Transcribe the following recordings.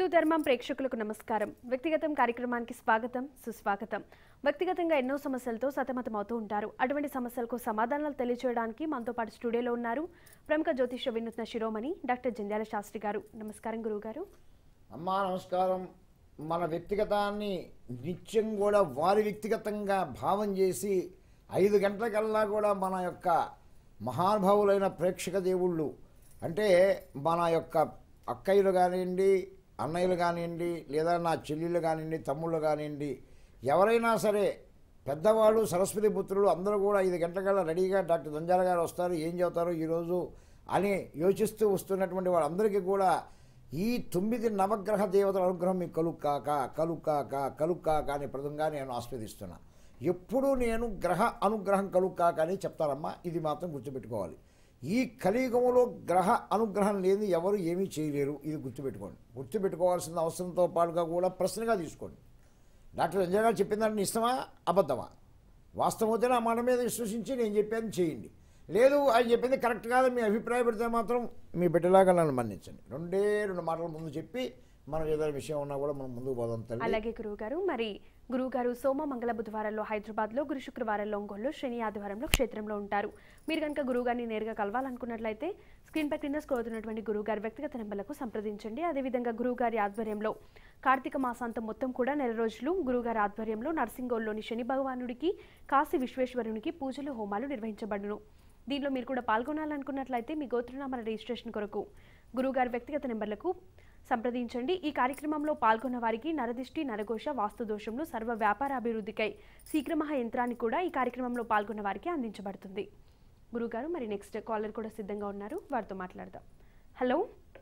హిందూ ధర్మం ప్రేక్షకులకు నమస్కారం వ్యక్తిగతం కార్యక్రమానికి స్వాగతం సుస్వాగతం వ్యక్తిగతంగా ఎన్నో సమస్యలతో సతమతమవుతూ ఉంటారు అటువంటి సమస్యలకు సమాధానాలు తెలియజేయడానికి మనతో పాటు స్టూడియోలో ఉన్నారు ప్రముఖ జ్యోతిష వినూత్న శిరోమణి డాక్టర్ జంధ్యాల శాస్త్రి గారు నమస్కారం గురువుగారు అమ్మా నమస్కారం మన వ్యక్తిగతాన్ని నిత్యం కూడా వారి వ్యక్తిగతంగా భావం చేసి ఐదు గంటలకల్లా కూడా మన యొక్క మహానుభావులైన ప్రేక్షక దేవుళ్ళు అంటే మన యొక్క అక్కయ్యలు కానివ్వండి అన్నయ్యలు కానివ్వండి లేదా నా చెల్లెళ్ళు కానివ్వండి తమ్ముళ్ళు కానివ్వండి ఎవరైనా సరే పెద్దవాళ్ళు సరస్వతి పుత్రులు అందరూ కూడా ఐదు గంటలకల్లా రెడీగా డాక్టర్ దంజాల గారు వస్తారు ఏం చెబుతారో ఈరోజు అని యోచిస్తూ వస్తున్నటువంటి వాళ్ళందరికీ కూడా ఈ తొమ్మిది నవగ్రహ దేవతల అనుగ్రహం మీకు కలుక్కాక కలుక్కాక కలుక్కాక అనే పదంగా నేను ఆస్వాదిస్తున్నా ఎప్పుడూ నేను గ్రహ అనుగ్రహం కలుక్కాక అని చెప్తారమ్మా ఇది మాత్రం గుర్తుపెట్టుకోవాలి ఈ కలియుగంలో గ్రహ అనుగ్రహం లేని ఎవరు ఏమీ చేయలేరు ఇది గుర్తుపెట్టుకోండి గుర్తుపెట్టుకోవాల్సిన అవసరంతో పాటుగా కూడా ప్రశ్నగా తీసుకోండి డాక్టర్ సంజయ్ గారు చెప్పిన దాన్ని ఇష్టమా అబద్ధమా వాస్తవమైతే నా మాట మీద విశ్వసించి నేను చెప్పాను చేయండి లేదు ఆయన చెప్పింది కరెక్ట్ కాదని మీ అభిప్రాయపడితే మాత్రం మీ బిడ్డలాగా నన్ను మన్నించండి రెండే రెండు మాటల ముందు చెప్పి మనం ఏదైనా విషయం ఉన్నా కూడా మనం ముందుకు పోదాం తల్లి అలాగే గురువుగారు మరి గురువుగారు సోమ మంగళ బుధవారాల్లో హైదరాబాద్లో గురు శుక్రవారాల్లో ఒంగోలు శని ఆదివారంలో క్షేత్రంలో ఉంటారు మీరు కనుక గురువుగారిని నేరుగా కలవాలనుకున్నట్లయితే స్క్రీన్ పై క్రింద స్క్రోల్ అవుతున్నటువంటి గురువుగారి వ్యక్తిగత నెంబర్లకు సంప్రదించండి అదేవిధంగా గురువుగారి ఆధ్వర్యంలో కార్తీక మాసాంతం మొత్తం కూడా నెల రోజులు గురువుగారి ఆధ్వర్యంలో నర్సింగోల్లోని శని భగవానుడికి కాశీ విశ్వేశ్వరునికి పూజలు హోమాలు నిర్వహించబడును దీనిలో మీరు కూడా పాల్గొనాలనుకున్నట్లయితే మీ గోత్రనామాల రిజిస్ట్రేషన్ కొరకు గురువుగారి వ్యక్తిగత నెంబర్లకు సంప్రదించండి ఈ కార్యక్రమంలో పాల్గొన్న వారికి నరదిష్టి నరఘోష వాస్తు దోషములు సర్వ వ్యాపార అభివృద్ధికై శీఘ్రమహ యంత్రాన్ని కూడా ఈ కార్యక్రమంలో పాల్గొన్న వారికి అందించబడుతుంది గురుగారు మరి నెక్స్ట్ కాలర్ కూడా సిద్ధంగా ఉన్నారు వారితో మాట్లాడదాం హలో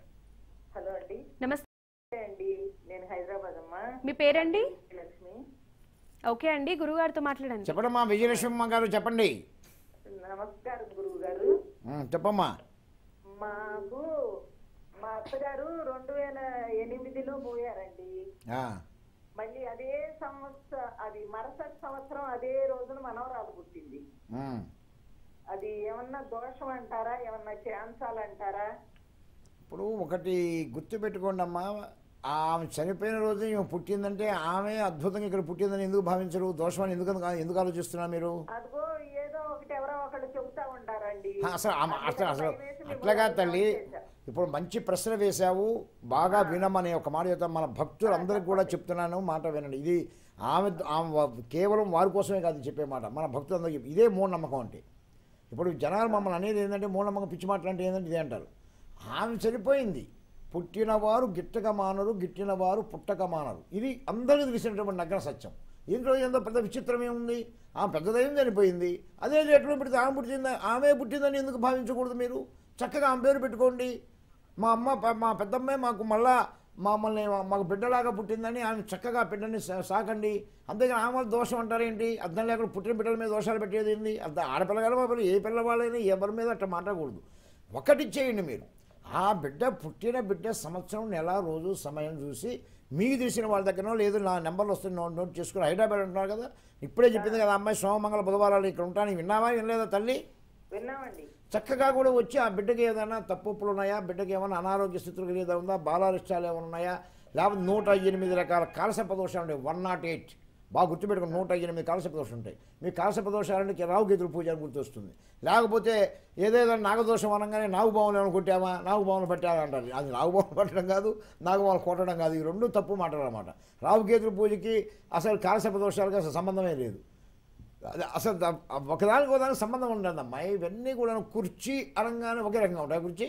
హలో అండి నమస్తే అండి నేను హైదరాబాద్ అమ్మా మీ పేరండి లక్ష్మి ఓకే అండి గురుగారితో మాట్లాడండి చెప్పడమ్మా విజయలక్ష్మమ్మ గారు చెప్పండి నమస్కారం గురువు గారు ఉం, చెప్పమ్మా మాకు మా అత్తగారు రెండు వేల ఎనిమిదిలో పోయారండి ఆ, మళ్ళీ అదే సంవత్సరం అది మరుసటి సంవత్సరం అదే రోజున మనవరాలు పుట్టింది ఉం. అది ఏమన్నా దోషం అంటారా ఏమన్నా ఛాన్సాలు అంటారా ఇప్పుడు ఒకటి గుర్తుపెట్టుకోండి అమ్మా ఆమె చనిపోయిన రోజు ఈమె పుట్టిందంటే ఆమె అద్భుతంగా ఇక్కడ పుట్టిందని ఎందుకు భావించరు దోషమని ఎందుకు ఎందుకు ఆలోచిస్తున్నారు మీరు అదిగో ఏదో ఒకటి ఎవరో ఒకళ్ళు చెబుతా ఉంటారండి ఆ, అసలు ఆమె- అసలు అసలు అందుకని భయం వేసి అట్లాగా మిమ్మల్ని తల్లి ఫోన్ చేశా. ఇప్పుడు మంచి ప్రశ్న వేశావు బాగా వినమని ఒక మాట చెప్తాం మన భక్తులందరికీ కూడా చెప్తున్నాను మాట వినండి ఇది ఆమె ఆమె వ- కేవలం వారి కోసమే కాదు చెప్పే మాట మన భక్తులందరికీ చెప్పు. ఇదే మూఢనమ్మకం అంటే ఇప్పుడు జనాలు మమ్మల్ని అనేది ఏంటంటే మూఢనమ్మకం పిచ్చి మాటలు అంటే ఏంటంటే ఇదే అంటారు ఆమె చనిపోయింది పుట్టినవారు గిట్టక మానరు గిట్టినవారు పుట్టక మానరు ఇది అందరికీ తెలిసినటువంటి నగ్న సత్యం ఇంట్లో ఏందో పెద్ద విచిత్రం ఏముంది ఆమె పెద్దదైంది చనిపోయింది అదే రేట్లో పెడితే ఆమె పుట్టిందా ఆమె పుట్టిందని ఎందుకు భావించకూడదు మీరు చక్కగా ఆమె పేరు పెట్టుకోండి మా అమ్మ ప- మా పెద్దమ్మే మాకు మళ్ళా మమ్మల్ని మాకు బిడ్డలాగా పుట్టిందని ఆమె చక్కగా బిడ్డని సా- సాకండి అంతేగాని ఆమె దోషం అంటారేంటి అర్థం లేకుండా పుట్టిన బిడ్డల మీద దోషాలు పెట్టేది ఏంది అర్థం ఆడపిల్లగారు మా పిల్ల ఏ పిల్లవాళ్ళైనా ఎవరి మీద అట్లా మాట్లాడకూడదు ఒకటి చేయండి మీరు ఆ బిడ్డ పుట్టిన బిడ్డ సంవత్సరం నెల రోజు సమయం చూసి మీకు తెలిసిన వాళ్ళ దగ్గర లేదు నా నెంబర్లు వస్తే నోట్ నోట్ చేసుకుని హైదరాబాద్ ఉంటున్నారు కదా ఇప్పుడే చెప్పింది కదా అమ్మాయి సోమమంగళ బుధవారాలు ఇక్కడ ఉంటాను విన్నావా వినలేదా తల్లి విన్నామండి చక్కగా కూడా వచ్చి ఆ బిడ్డకి ఏదైనా తప్పులు ఉన్నాయా బిడ్డకి ఏమైనా అనారోగ్య స్థితులు కలిగేదా ఉందా బాలారిష్టాలు ఏమైనా ఉన్నాయా లేకపోతే నూట ఎనిమిది రకాల కాలసర్ప దోషాలు ఉంటాయి వన్ నాట్ ఎయిట్ బాగా గుర్తుపెట్టుకుని నూట ఎనిమిది కాలసర్ప దోషాలు ఉంటాయి మీ కాలసర్ప దోషాలంటే రావుకేతుల పూజ అని గుర్తొస్తుంది లేకపోతే ఏదేదో నాగదోషం అనగానే నాగుబావులు ఏమైనా కొట్టామా నాగుబావులు పట్టామా అంటారు అది నాగుబావులు పట్టడం కాదు నాగుబావులు కొట్టడం కాదు ఈ రెండు తప్పు మాటలు అన్నమాట రావుకేతుల పూజకి అసలు కాలసర్ప దోషాలకి అసలు సంబంధమే లేదు అది అసలు దా- ఒకదానికి ఒకదానికి సంబంధం ఉండదమ్మా ఇవన్నీ కూడా కుర్చీ అనగానే ఒకే రకంగా ఉంటాయి కుర్చీ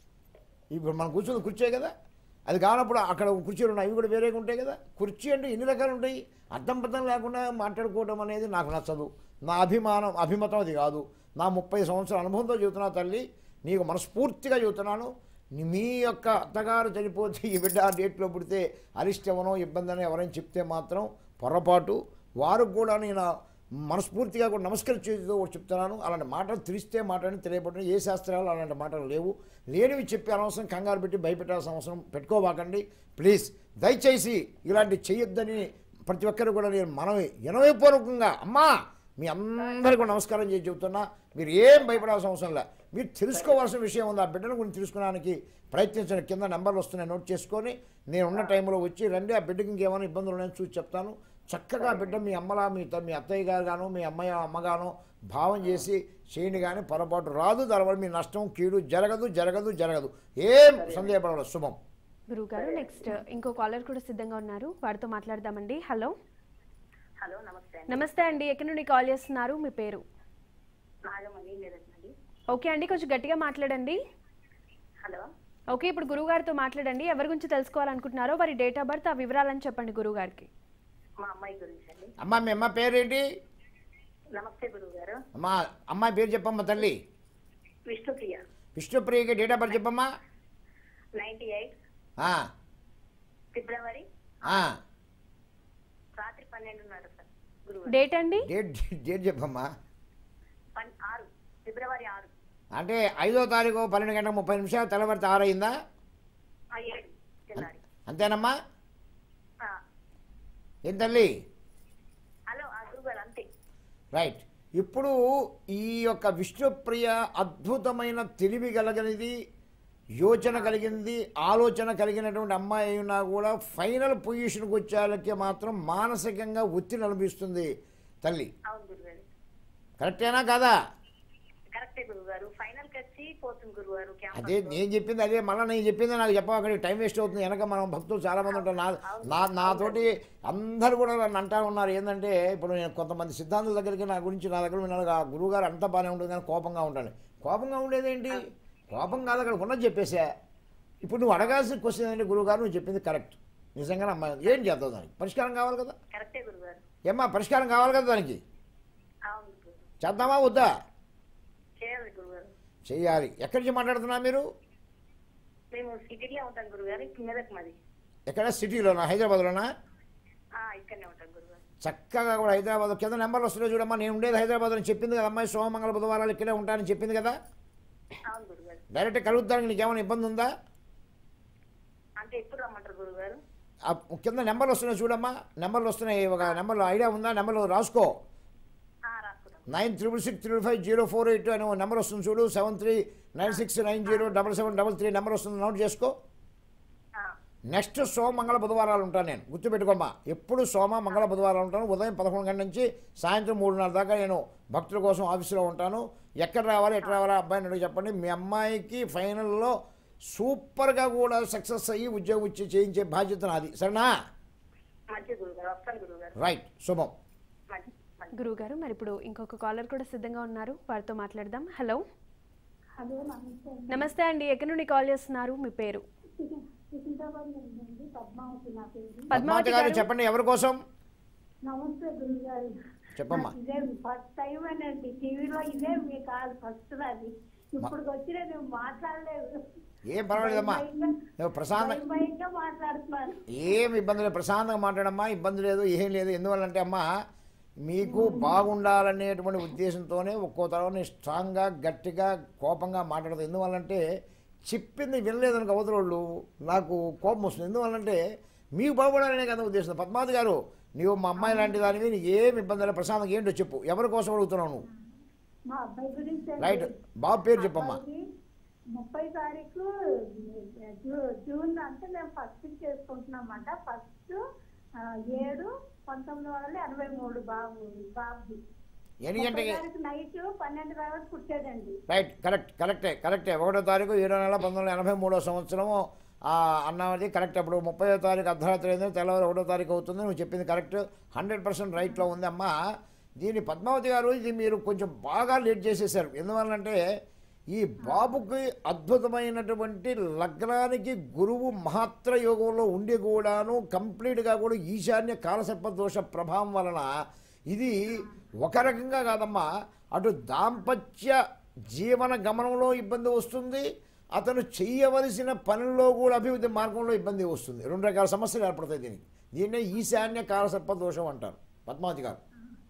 ఇప్పుడు మనం కూర్చున్న కుర్చీ కదా అది కానప్పుడు అక్కడ కుర్చీలు ఉన్నాయి అవి కూడా వేరేగా ఉంటాయి కదా కుర్చీ అంటే ఎన్ని రకాలు ఉంటాయి అర్థం పర్థం లేకుండా మాట్లాడుకోవడం అనేది నాకు నచ్చదు నా అభిమానం అభిమతం అది కాదు నా ముప్పై సంవత్సరాల అనుభవంతో చెబుతున్నా తల్లి నీకు మనస్ఫూర్తిగా చెబుతున్నాను నీ- మీ యొక్క అత్తగారు చనిపోతే ఈ బిడ్డ ఆ డేట్లో పుడితే అరిష్టమనో ఇబ్బంది అని ఎవరైనా చెప్తే మాత్రం పొరపాటు వారు కూడా నేను మనస్ఫూర్తిగా కూడా నమస్కరించేదో ఒకటి చెప్తున్నాను అలాంటి మాటలు తెలిస్తే మాటని తెలియబడిన ఏ శాస్త్రాలు అలాంటి మాటలు లేవు లేనివి చెప్పే అనవసరం కంగారు పెట్టి భయపెట్టాల్సిన అవసరం పెట్టుకోబాకండి ప్లీజ్ దయచేసి ఇలాంటి చేయొద్దని ప్రతి ఒక్కరు కూడా నేను మనవి వినయపూర్వకంగా అమ్మా మీ అందరికీ కూడా నమస్కారం చేసి చెబుతున్నా మీరు ఏం భయపడాల్సిన అవసరం లే మీరు తెలుసుకోవాల్సిన విషయం ఉంది ఆ బిడ్డల గురించి తెలుసుకోవడానికి ప్రయత్నించండి కింద నెంబర్లు వస్తున్నాయి నోట్ చేసుకొని నేను ఉన్న టైంలో వచ్చి రండి ఆ బిడ్డకి ఇంకేమైనా ఇబ్బందులు ఉన్నాయని చూసి చెప్తాను చక్కగా ఆ బిడ్డ మీ అమ్మలా మీ త- మీ అత్తయ్య గారు గాను మీ అమ్మయ్య అమ్మగాను భావం చేసి చేయండి కానీ పొరపాటు రాదు దానివల్ల మీ నష్టం కీడు జరగదు జరగదు జరగదు ఏం సందేహపడదు శుభం గురువు గారు నెక్స్ట్ ఇంకో కాలర్ కూడా సిద్ధంగా ఉన్నారు వారితో మాట్లాడదామండి హలో హలో నమస్తే అండి నమస్తే అండి ఎక్కడి నుండి కాల్ చేస్తున్నారు మీ పేరు నాగమణి లేదండి ఓకే అండి కొంచెం గట్టిగా మాట్లాడండి హలో ఓకే ఇప్పుడు గురువు గారితో మాట్లాడండి ఎవరి గురించి తెలుసుకోవాలనుకుంటున్నారో వారి డేట్ ఆఫ్ బర్త్ ఆ వివరాలని చెప్పండి గురువు గారికి మా అమ్మాయి గురించి అండి అమ్మ మీ అమ్మ పేరేంటి నమస్తే గురువు గారు అమ్మా అమ్మాయి పేరు చెప్పమ్మా తల్లి విష్ణుప్రియ విష్ణుప్రియకి డేట్ ఆఫ్ బర్త్ చెప్పమ్మా నైన్టీ ఎయిట్ ఆ, ఫిబ్రవరి ఆ. రాత్రి పన్నెండున్నర సార్ గురువు గారు డేట్ అండి డేట్ డేట్ చెప్పమ్మా పన్ ఆరు ఫిబ్రవరి ఆరు అంటే ఐదో తారీఖు పన్నెండు గంటల ముప్పై నిమిషాలు తెల్లవారితే ఆరు అయిందా ఆ ఏడు తెల్లారి అంతేనమ్మా ఆ, ఏం తల్లి హలో ఆ గురువు గారు అంతే రైట్ ఇప్పుడు ఈ యొక్క విష్ణుప్రియ అద్భుతమైన తెలివి కలిగినది యోచన కలిగింది ఆలోచన కలిగినటువంటి అమ్మాయి అయినా కూడా ఫైనల్ పొజిషన్కి వచ్చేళ్ళకి మాత్రం మానసికంగా ఒత్తిడి అనిపిస్తుంది తల్లి అవును గురువు గారు కరెక్టేనా కాదా కరెక్టే గురువు గారు ఫైనల్ కి వచ్చి పోతుంది గురువు గారు అదే నేను చెప్పింది అదే మళ్ళీ నేను చెప్పింది నాకు చెప్ప అక్కడికి టైం వేస్ట్ అవుతుంది వెనక మనం భక్తులు చాలామంది ఉంటారు నా నా నాతోటి అందరు కూడా నన్ను అంటా ఉన్నారు ఏంటంటే ఇప్పుడు నేను కొంతమంది సిద్ధాంతుల దగ్గరికి నా గురించి నా దగ్గర విన్నాను ఆ గురువుగారు అంతా బాగానే ఉంటుంది కానీ కోపంగా ఉంటాను కోపంగా ఉండేదేంటి కోపం కాదు అక్కడ ఉన్నది చెప్పేసా ఇప్పుడు నువ్వు అడగాల్సిన క్వశ్చన్ ఏంటంటే గురువుగారు నువ్వు చెప్పింది కరెక్ట్ నిజంగానే అమ్మాయి ఏం చేద్దాం దానికి పరిష్కారం కావాలి కదా కరెక్టే గురువు గారు ఏమ్మా పరిష్కారం కావాలి కదా దానికి అవును గురువు గారు. చేద్దామా వద్దా చేయాలి గురువు గారు చేయాలి ఎక్కడి నుంచి మాట్లాడుతున్నా మీరు మేము సిటీలో ఉంటాం గురువు గారు ఇప్పుడు మీదకి మాది ఎక్కడ సిటీలోనా హైదరాబాద్లోనా ఆ, ఇక్కడనే ఉంటాం గురువు గారు చక్కగా కూడా హైదరాబాద్ కింద నెంబర్లు వస్తున్నాయి చూడమ్మా నేను ఉండేది హైదరాబాద్ అని చెప్పింది కదా అమ్మాయి సోమమంగళ బుధవారాలు ఇక్కడే ఉంటానని చెప్పింది కదా అవును గురువు గారు డైరెక్ట్ కలుగుతానికి నీకేమైనా ఇబ్బంది ఉందా అంటే ఎప్పుడు రమ్మంటారు గురువు గారు ఆ కింద నెంబర్లు వస్తున్నాయి చూడమ్మా నెంబర్లు వస్తున్నాయి ఒక నెంబర్లో ఐడియా ఉందా నెంబర్లు రాసుకో ఆ, రాసుకుంటాం nine triple six triple five zero four eight అనే ఓ నెంబర్ వస్తుంది చూడు seven three nine six nine zero double seven double three number వస్తుంది నోట్ చేసుకో ఆ, నెక్స్ట్ సోమ మంగళ బుధవారాలు ఉంటాను నేను గుర్తుపెట్టుకోమ్మా ఎప్పుడు సోమ మంగళ బుధవారాలు ఉంటాను ఉదయం పదకొండు గంటల నుంచి సాయంత్రం మూడున్నర దాకా నేను భక్తుల కోసం ఆఫీసులో ఉంటాను ఎక్కడ రావాలి ఎక్కడ రావాలా అబ్బాయిని అడిగి చెప్పండి మీ అమ్మాయికి ఫైనల్లో సూపర్గా కూడా సక్సెస్ అయ్యి ఉద్యోగం ఇచ్చి చేయించే బాధ్యత నాది సరేనా మంచి గురువు గారు వస్తాను గురువు గారు రైట్ శుభం మంచి మంచి గురువు గారు మరి ఇప్పుడు ఇంకొక కాలర్ కూడా సిద్ధంగా ఉన్నారు వారితో మాట్లాడదాం హలో హలో నమస్తే అండి. నమస్తే అండి ఎక్కడి నుండి కాల్ చేస్తున్నారు మీ పేరు సికింద్రాబాద్ నుండి అండి పద్మావతి నా పేరు పద్మావతి పద్మావతి గారు గారు చెప్పండి ఎవరి కోసం నమస్తే గురువు గారు చెప్పమ్మా నాకు ఇదే ఫస్ట్ టైం అండి టీవీలో ఇదే మీ కాల్ ఫస్ట్ అది ఇప్పుడు వచ్చిన నువ్వు మాట్లాడలేదు ఏం పర్వాలేదమ్మా నువ్వు ప్రశాంత భయం భయంగా మాట్లాడుతున్నాను ఏం ఇబ్బంది లేదు ప్రశాంతంగా మాట్లాడమ్మా ఇబ్బంది లేదు ఏం లేదు ఎందువల్లంటే అమ్మా మీకు బాగుండాలనేటువంటి ఉద్దేశంతోనే ఒక్కో తర్వాత స్ట్రాంగ్గా గట్టిగా కోపంగా మాట్లాడదు ఎందువల్లంటే చెప్పింది వినలేదనుకో అవతలోళ్ళు నాకు కోపం వస్తుంది ఎందువల్లంటే మీకు బాగుపడాలనే కదా ఉద్దేశం పద్మావతి గారు నీవు మా అమ్మాయి లాంటి దానివి నీకు ఏం ఇబ్బంది లేదు ప్రశాంతంగా ఏంటో చెప్పు ఎవరి కోసం అడుగుతున్నావు నువ్వు మా అబ్బాయి గురించి అండి. రైట్ బాబు పేరు చెప్పమ్మా అబ్బాయికి ముప్పై తారీఖు జూ- జూన్ అంటే మేము ఫస్ట్ చేసుకుంటున్నామంట ఫస్ట్ ఆ, ఏడు పంతొమ్మిది వందల ఎనభై మూడు బాబు బాబుది ఎన్ని గంటకి నైట్ పన్నెండు తర్వాత పుట్టాడండి రైట్ కరెక్ట్ కరెక్టే కరెక్టే ఒకటో తారీఖు ఏడో నెల పంతొమ్మిది వందల ఎనభై మూడో సంవత్సరము ఆ, అన్నది కరెక్ట్ అప్పుడు ముప్పై తారీఖు అర్ధరాత్రి అయింది తెల్లవారు ఒకటో తారీఖు అవుతుంది నువ్వు చెప్పింది కరెక్ట్ హండ్రెడ్ పర్సెంట్ రైట్లో ఉంది అమ్మా దీని పద్మావతి గారు ఇది మీరు కొంచెం బాగా లేట్ చేసేసారు ఎందువల్లంటే ఈ బాబుకి అద్భుతమైనటువంటి లగ్నానికి గురువు మహాత్ర యోగంలో ఉండి కూడాను కంప్లీట్గా కూడా ఈశాన్య కాలసర్ప దోష ప్రభావం వలన ఇది ఒక రకంగా కాదమ్మా అటు దాంపత్య జీవన గమనంలో ఇబ్బంది వస్తుంది అతను చేయవలసిన పనుల్లో కూడా అభివృద్ధి మార్గంలో ఇబ్బంది వస్తుంది రెండు రకాల సమస్యలు ఏర్పడతాయి దీనికి దీన్నే ఈశాన్య కాలసర్ప దోషం అంటారు పద్మావతి గారు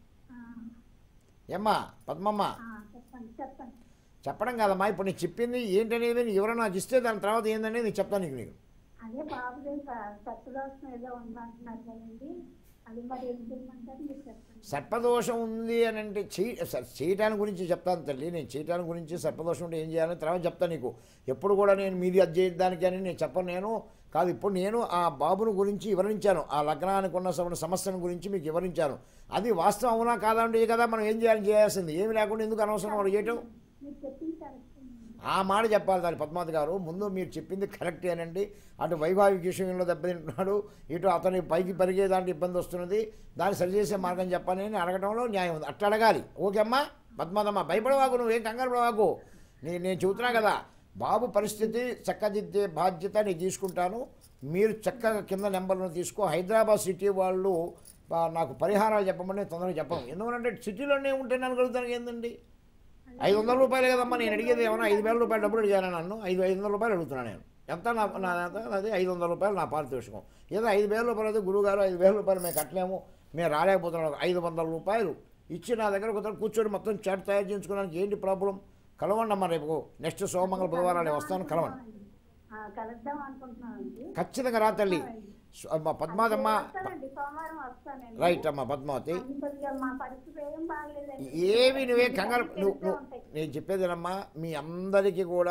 ఏమ్మా పద్మమ్మ ఆ, చెప్పండి చెప్పండి చెప్పడం కాదమ్మా ఇప్పుడు నీకు చెప్పింది ఏంటనేది నీకు ఎవరైనా నాకు ఇస్తే దాని తర్వాత ఏందనేది నీకు చెప్తాను నీకు నీకు అదే బాబుదే సత్తుదోషం ఏదో ఉందంటున్నారు కదండి అది మరి ఏం చేయమంటారు మీరు చెప్పండి సర్పదోషం ఉంది అని అంటే చీ స- చేయటానికి గురించి చెప్తాను తల్లి నేను చేయటానికి గురించి సర్పదోషం ఉంటే ఏం చేయాలని తర్వాత చెప్తాను నీకు ఎప్పుడు కూడా నేను మీది అది చేయడానికి అని నేను చెప్పను నేను కాదు ఇప్పుడు నేను ఆ బాబును గురించి వివరించాను ఆ లగ్నానికి ఉన్న సమ- సమస్యను గురించి మీకు వివరించాను అది వాస్తవం అవునా కాదా అంటే కదా మనం ఏం చేయాలని చేయాల్సింది ఏమి లేకుండా ఎందుకు అనవసరం వాడు చేయటం మీరు చెప్పింది కరెక్ట్ ఆ మాట చెప్పాలి దాని పద్మావతి గారు ముందు మీరు చెప్పింది కరెక్టేనండి అటు వైవాహిక విషయంలో దెబ్బతింటున్నాడు ఇటు అతని పైకి పెరిగే దాంట్లో ఇబ్బంది వస్తున్నది దాన్ని సరిచేసే మార్గం చెప్పని అని అడగడంలో న్యాయం ఉంది అట్లా అడగాలి ఓకే అమ్మా పద్మావతమ్మ భయపడవాకు నువ్వేం కంగారు పడవాకు నేను నేను చెబుతున్నా కదా బాబు పరిస్థితి చక్కదిద్దే బాధ్యత నేను తీసుకుంటాను మీరు చక్కగా కింద నెంబర్లను తీసుకో హైదరాబాద్ సిటీ వాళ్ళు ఆ, నాకు పరిహారాలు చెప్పమని తొందరగా చెప్పను ఎందుకంటే సిటీలోనే ఉంటే నన్ను కలుగుతాను ఏందండి ఐదు వందల రూపాయలు కదమ్మా నేను అడిగేది ఏమన్నా ఐదు వేల రూపాయలు డబ్బులు అడిగాను నన్ను ఐదు ఐదు వందల రూపాయలు అడుగుతున్నాను నేను ఎంత నా నా అది ఐదు వందల రూపాయలు నా పారితోషికం ఏదో ఐదు వేల రూపాయలు అయితే గురువుగారు ఐదు వేల రూపాయలు మేము కట్టలేము మేము రాలేకపోతున్నాం ఐదు వందల రూపాయలు ఇచ్చి నా దగ్గర కొంత కూర్చొని మొత్తం చాట్ తయారు చేయించుకోవడానికి ఏంటి ప్రాబ్లం కలవండి అమ్మా రేపు నెక్స్ట్ సోమంగళ బుధవారం నేను వస్తాను కలవండి ఆ, కలుద్దాం అనుకుంటున్నానండి ఖచ్చితంగా రా తల్లి సో- అమ్మ పద్మావతమ్మ వస్తానండి సోమవారం వస్తానండి రైట్ అమ్మ పద్మావతి అది కొద్దిగా మా పరిస్థితి ఏం బాగలేదండి ఏమి నువ్వే కంగారు నువ్వు తెలుస్తూ నువ్వు ఉంటాయి. నేను చెప్పేదేనమ్మా మీ అందరికీ కూడా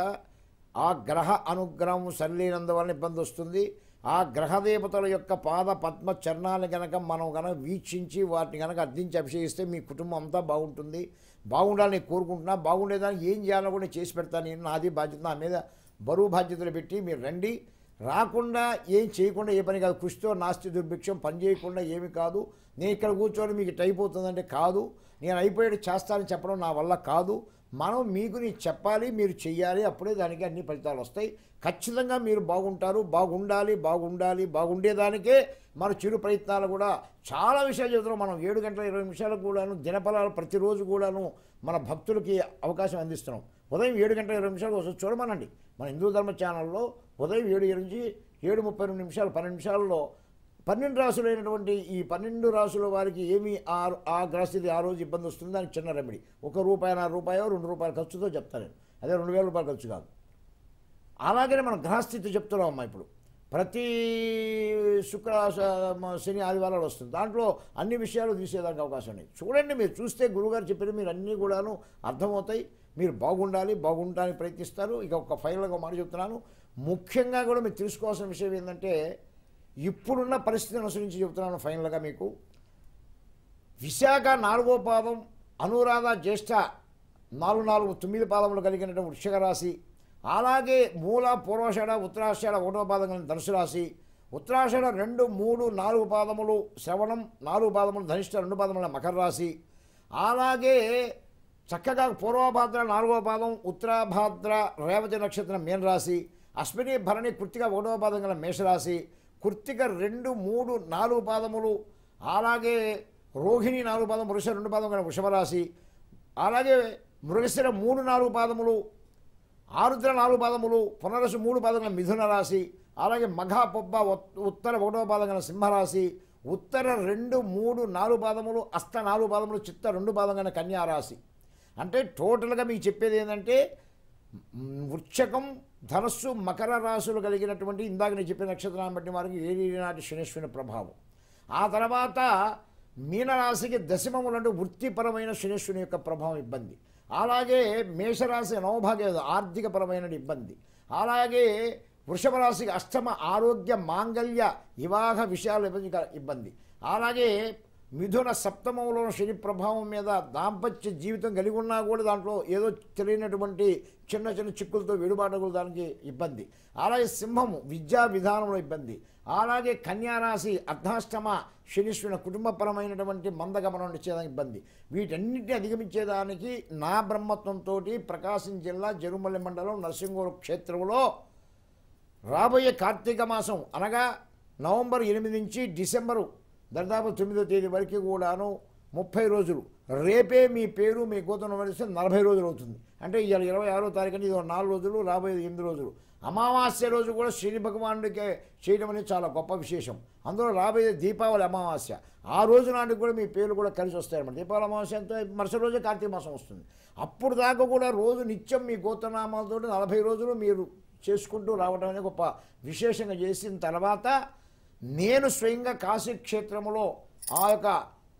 ఆ గ్రహ అనుగ్రహం సరిలేనందువలన ఇబ్బంది వస్తుంది ఆ గ్రహ దేవతల యొక్క పాద పద్మ చరణాలను గనక మనం గనక వీక్షించి వాటిని గనక అర్థించి అభిషేకిస్తే మీ కుటుంబం అంతా బాగుంటుంది బాగుండాలని కోరుకుంటున్నా బాగుండేదానికి ఏం చేయాలో కూడా చేసి పెడతాను నేను నాది బాధ్యత నా మీద బరువు బాధ్యతలు పెట్టి మీరు రండి రాకుండా ఏం చేయకుండా ఏ పని కాదు కృషితో నాస్తి దుర్భిక్షం పని చేయకుండా ఏమి కాదు నేను ఇక్కడ కూర్చొని మీకు ఇట్ అయిపోతుందంటే కాదు నేను అయిపోయేది చేస్తానని చెప్పడం నా వల్ల కాదు మనం మీకు నేను చెప్పాలి మీరు చెయ్యాలి అప్పుడే దానికి అన్ని ఫలితాలు వస్తాయి ఖచ్చితంగా మీరు బాగుంటారు బాగుండాలి బాగుండాలి బాగుండేదానికే మన చిరు ప్రయత్నాలు కూడా చాలా విషయాలు చెబుతున్నాం మనం ఏడు గంటల ఇరవై నిమిషాలకు కూడాను దినఫలాలు ప్రతిరోజు కూడాను మన భక్తులకి అవకాశం అందిస్తున్నాం ఉదయం ఏడు గంటల ఇరవై నిమిషాలకు ఒకసారి చూడమనండి మన హిందూ ధర్మ ఛానల్లో ఉదయం ఏడు నుంచి ఏడు ముప్పై రెండు నిమిషాలు పన్నెండు నిమిషాల్లో పన్నెండు రాసులైనటువంటి ఈ పన్నెండు రాసుల వారికి ఏమి ఆ ఆ గ్రహస్థితి ఆ రోజు ఇబ్బంది వస్తుంది దానికి చిన్న రెమెడీ ఒక రూపాయి నా రూపాయో రెండు రూపాయల ఖర్చుతో చెప్తాను నేను అదే రెండు వేల రూపాయల ఖర్చు కాదు అలాగనే మనం గ్రహస్థితి చెప్తున్నాం అమ్మా ఇప్పుడు ప్రతి శుక్ర స- మ- శని ఆదివారాలు వస్తుంది దాంట్లో అన్ని విషయాలు తీసేదానికి అవకాశం ఉన్నాయి చూడండి మీరు చూస్తే గురుగారు చెప్పిన మీరు అన్నీ కూడాను అర్థమవుతాయి మీరు బాగుండాలి బాగుండడానికి ప్రయత్నిస్తారు ఇక ఒక ఫైనల్గా ఒక మాట చెప్తున్నాను ముఖ్యంగా కూడా మీరు తెలుసుకోవాల్సిన విషయం ఏంటంటే ఇప్పుడున్న పరిస్థితిని అనుసరించి చెప్తున్నాను ఫైనల్గా మీకు విశాఖ నాలుగో పాదం అనురాధ జ్యేష్ఠ నాలుగు నాలుగు తొమ్మిది పాదములు కలిగినటువంటి వృషిక రాశి అలాగే మూల పూర్వాషాఢ ఉత్తరాషాఢ ఒకటో పాదం కలిగిన ధనుసు రాశి ఉత్తరాషాఢ రెండు మూడు నాలుగు పాదములు శ్రవణం నాలుగు పాదములు ధనిష్ట రెండు పాదముల మకర రాశి అలాగే చక్కగా పూర్వభాద్ర నాలుగో పాదం ఉత్తరాభాద్ర రేవతి నక్షత్రం మీన రాశి అశ్విని భరణి కృత్తిక ఒకటవ పాదం గల మేషరాశి కృత్తిక రెండు మూడు నాలుగు పాదములు అలాగే రోహిణి నాలుగు పాదం వృష రెండు పాదం గల వృషభ రాశి అలాగే మృగశిర మూడు నాలుగు పాదములు ఆరుద్ర నాలుగు పాదములు పునరసు మూడు పాదముల మిథున రాశి అలాగే మఘ పొబ్బ ఉత్- ఉత్తర ఒకటవ పాదం గల సింహరాశి ఉత్తర రెండు మూడు నాలుగు పాదములు అస్త నాలుగు పాదములు చిత్త రెండు పాదం గల కన్యా రాశి అంటే టోటల్గా మీకు చెప్పేది ఏంటంటే మ్, వృశ్చకం ధనస్సు మకర రాశులు కలిగినటువంటి ఇందాక నేను చెప్పిన నక్షత్రాన్ని బట్టి వారికి ఏది నాటి శనేశ్వరుని ప్రభావం ఆ తర్వాత మీనరాశికి దశమములంటూ వృత్తిపరమైన శనేశ్వరుని యొక్క ప్రభావం ఇబ్బంది అలాగే మేషరాశి నవభాగ్య ఆర్థికపరమైన ఇబ్బంది అలాగే వృషభ రాశికి అష్టమ ఆరోగ్య మాంగళ్య వివాహ విషయాలు ఇబ్బంది ఇబ్బంది అలాగే మిథున సప్తమంలో శని ప్రభావం మీద దాంపత్య జీవితం కలిగి ఉన్నా కూడా దాంట్లో ఏదో తెలియనటువంటి చిన్న చిన్న చిక్కులతో విడుబాటులు దానికి ఇబ్బంది అలాగే సింహము విద్యా విధానంలో ఇబ్బంది అలాగే కన్యారాశి అర్ధాష్టమ శనిశ్వరుని కుటుంబపరమైనటువంటి మందగమనం ఇచ్చేదానికి ఇబ్బంది వీటన్నిటిని అధిగమించేదానికి నా బ్రహ్మత్వంతో ప్రకాశం జిల్లా జరుమల్లి మండలం నరసింగూరు క్షేత్రంలో రాబోయే కార్తీక మాసం అనగా నవంబర్ ఎనిమిది నుంచి డిసెంబరు దాదాపు తొమ్మిదో తేదీ వరకు కూడాను ముప్పై రోజులు రేపే మీ పేరు మీ గోతం వరిస్తే నలభై రోజులు అవుతుంది అంటే ఇవాళ ఇరవై ఆరో తారీఖున ఇది ఒక నాలుగు రోజులు రాబోయేది ఎనిమిది రోజులు అమావాస్య రోజు కూడా శని భగవానుడికే చేయడం అనేది చాలా గొప్ప విశేషం అందులో రాబోయే దీపావళి అమావాస్య ఆ రోజు నాటికి కూడా మీ పేర్లు కూడా కలిసి వస్తాయన్నమాట దీపావళి అమావాస్య అంతా మరుసటి రోజే కార్తీక మాసం వస్తుంది అప్పుడు దాకా కూడా రోజు నిత్యం మీ గోత్రనామాలతో నలభై రోజులు మీరు చేసుకుంటూ రావడం అనేది గొప్ప విశేషంగా చేసిన తర్వాత నేను స్వయంగా కాశీ క్షేత్రంలో ఆ యొక్క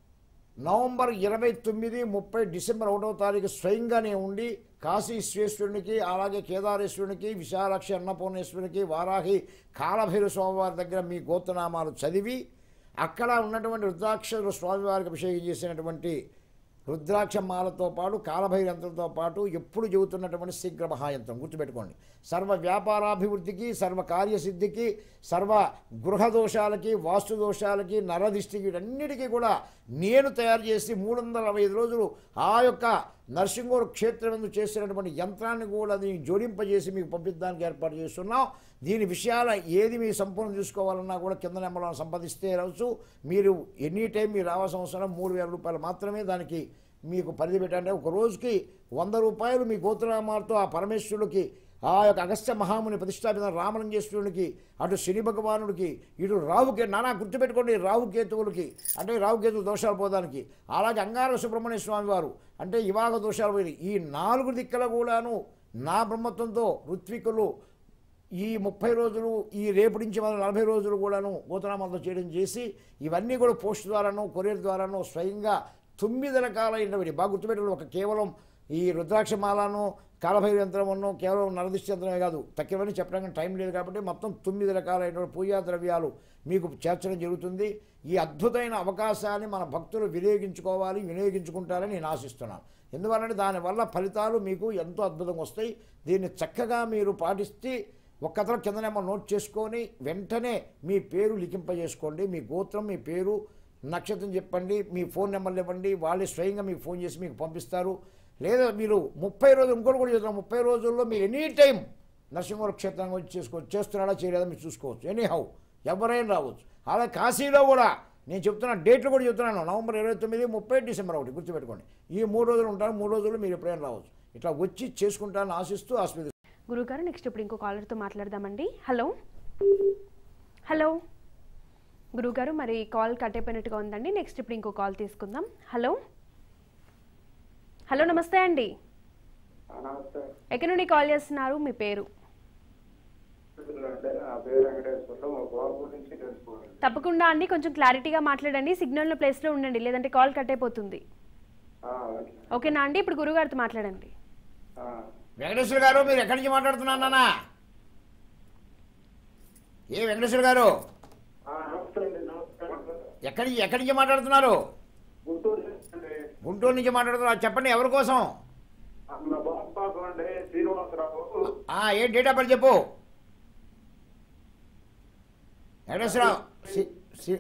నవంబర్ ఇరవై తొమ్మిది ముప్పై డిసెంబర్ ఒకటో తారీఖు స్వయంగానే ఉండి కాశీ విశ్వేశ్వరునికి అలాగే కేదారేశ్వరునికి విశాలాక్షి అన్నపూర్ణేశ్వరునికి వారాహి కాలభైరు స్వామివారి దగ్గర మీ గోత్రనామాలు చదివి అక్కడ ఉన్నటువంటి రుద్రాక్షర స్వామివారికి అభిషేకం చేసినటువంటి రుద్రాక్ష మాలతో పాటు కాలభైరంత్రంతో పాటు ఎప్పుడు చెబుతున్నటువంటి శీఘ్ర మహాయంత్రం గుర్తుపెట్టుకోండి సర్వ వ్యాపారాభివృద్ధికి సర్వ కార్యసిద్ధికి సర్వ గృహ దోషాలకి వాస్తు దోషాలకి నరదిష్టికి వీటన్నిటికీ కూడా నేను తయారు చేసి మూడు వందల అరవై ఐదు రోజులు ఆ యొక్క నరసింగూరు క్షేత్రం చేసినటువంటి యంత్రాన్ని కూడా దీన్ని జోడింపజేసి మీకు పంపించడానికి ఏర్పాటు చేస్తున్నాం దీని విషయాల ఏది మీ సంపూర్ణ చూసుకోవాలన్నా కూడా కింద నెంబర్లో సంపాదిస్తే రావచ్చు మీరు ఎనీ టైం మీరు రావాల్సిన అవసరం మూడు వేల రూపాయలు మాత్రమే దానికి మీకు పరిధి పెట్టండి ఒక రోజుకి వంద రూపాయలు మీ గోత్రనామాలతో ఆ పరమేశ్వరుడికి ఆ యొక్క అగస్త్య మహాముని ప్రతిష్టాపిత రామలింగేశ్వరునికి అటు శని భగవానుడికి ఇటు రావుకే నానా గుర్తుపెట్టుకోండి రావుకేతువులకి అంటే రావుకేతువు దోషాలు పోదానికి అలాగే అంగార సుబ్రహ్మణ్య స్వామి వారు అంటే ఇవాగ దోషాలు పోయి ఈ నాలుగు దిక్కల కూడాను నా బ్రహ్మత్వంతో ఋత్వికులు ఈ ముప్పై రోజులు ఈ రేపు నుంచి మన నలభై రోజులు కూడాను గోతనామాలతో చేయడం చేసి ఇవన్నీ కూడా పోస్ట్ ద్వారాను కొరియర్ ద్వారాను స్వయంగా తొమ్మిది రకాలైనవి బాగా గుర్తుపెట్టుకుని ఒక కేవలం ఈ రుద్రాక్షమాలను కాలభైర యంత్రమును కేవలం నరదిష్టి యంత్రమే కాదు తక్కువని చెప్పడానికి టైం లేదు కాబట్టి మొత్తం తొమ్మిది రకాలైన పూజా ద్రవ్యాలు మీకు చేర్చడం జరుగుతుంది ఈ అద్భుతమైన అవకాశాన్ని మన భక్తులు వినియోగించుకోవాలి వినియోగించుకుంటారని నేను ఆశిస్తున్నాను ఎందువల్లంటే దానివల్ల ఫలితాలు మీకు ఎంతో అద్భుతంగా వస్తాయి దీన్ని చక్కగా మీరు పాటిస్తే ఒక్కతల కిందనేమో నోట్ చేసుకొని వెంటనే మీ పేరు లిఖింపజేసుకోండి మీ గోత్రం మీ పేరు నక్షత్రం చెప్పండి మీ ఫోన్ నెంబర్లు ఇవ్వండి వాళ్ళే స్వయంగా మీకు ఫోన్ చేసి మీకు పంపిస్తారు లేదా మీరు ముప్పై రోజులు ఇంకోటి కూడా చెప్తాను ముప్పై రోజుల్లో మీరు ఎనీ టైం నరసింహ క్షేత్రం వచ్చి చేసుకోవచ్చు చేస్తున్నాడా చేయలేదా మీరు చూసుకోవచ్చు ఎనీ హౌ ఎవరైనా రావచ్చు అలాగే కాశీలో కూడా నేను చెప్తున్నా డేట్లు కూడా చెప్తున్నాను నవంబర్ ఇరవై తొమ్మిది ముప్పై డిసెంబర్ ఒకటి గుర్తుపెట్టుకోండి ఈ మూడు రోజులు ఉంటాను మూడు రోజులు మీరు ఎప్పుడైనా రావచ్చు ఇట్లా వచ్చి చేసుకుంటానని ఆశిస్తూ ఆస్వాదిస్తాను గురుగారు నెక్స్ట్ ఇప్పుడు ఇంకో కాలర్తో మాట్లాడదామండి హలో హలో గురుగారు మరి కాల్ కట్ అయిపోయినట్టుగా ఉందండి నెక్స్ట్ ఇప్పుడు ఇంకో కాల్ తీసుకుందాం హలో హలో నమస్తే అండి నమస్తే ఎక్కడి నుండి కాల్ చేస్తున్నారు మీ పేరు అంటే నా పేరు వెంకటేశ్వరరావు మా బాబు నుంచి తెలుసుకోవాలి తప్పకుండా అండి కొంచెం క్లారిటీగా మాట్లాడండి సిగ్నల్ ప్లేస్లో ఉండండి లేదంటే కాల్ కట్ అయిపోతుంది ఆ, ఓకే. ఓకేనా అండి ఇప్పుడు గురుగారితో మాట్లాడండి ఆ, వెంకటేశ్వర గారు మీరు ఎక్కడి నుంచి మాట్లాడుతున్నారు నాన్న ఏ వెంకటేశ్వర గారు ఆ, నమస్తే అండి నమస్కారం ఎక్కడి ఎక్కడి నుంచి మాట్లాడుతున్నారు గుంటూరు నుంచి అండి గుంటూరు నుంచి మాట్లాడుతున్నారు చెప్పండి ఎవరి కోసం ఆ, మా బాబు పాపం అండి శ్రీనివాసరావు ఆ, ఏ డేట్ ఆఫ్ బర్త్ చెప్పు వెంకటేశ్వరరావు సి- సి-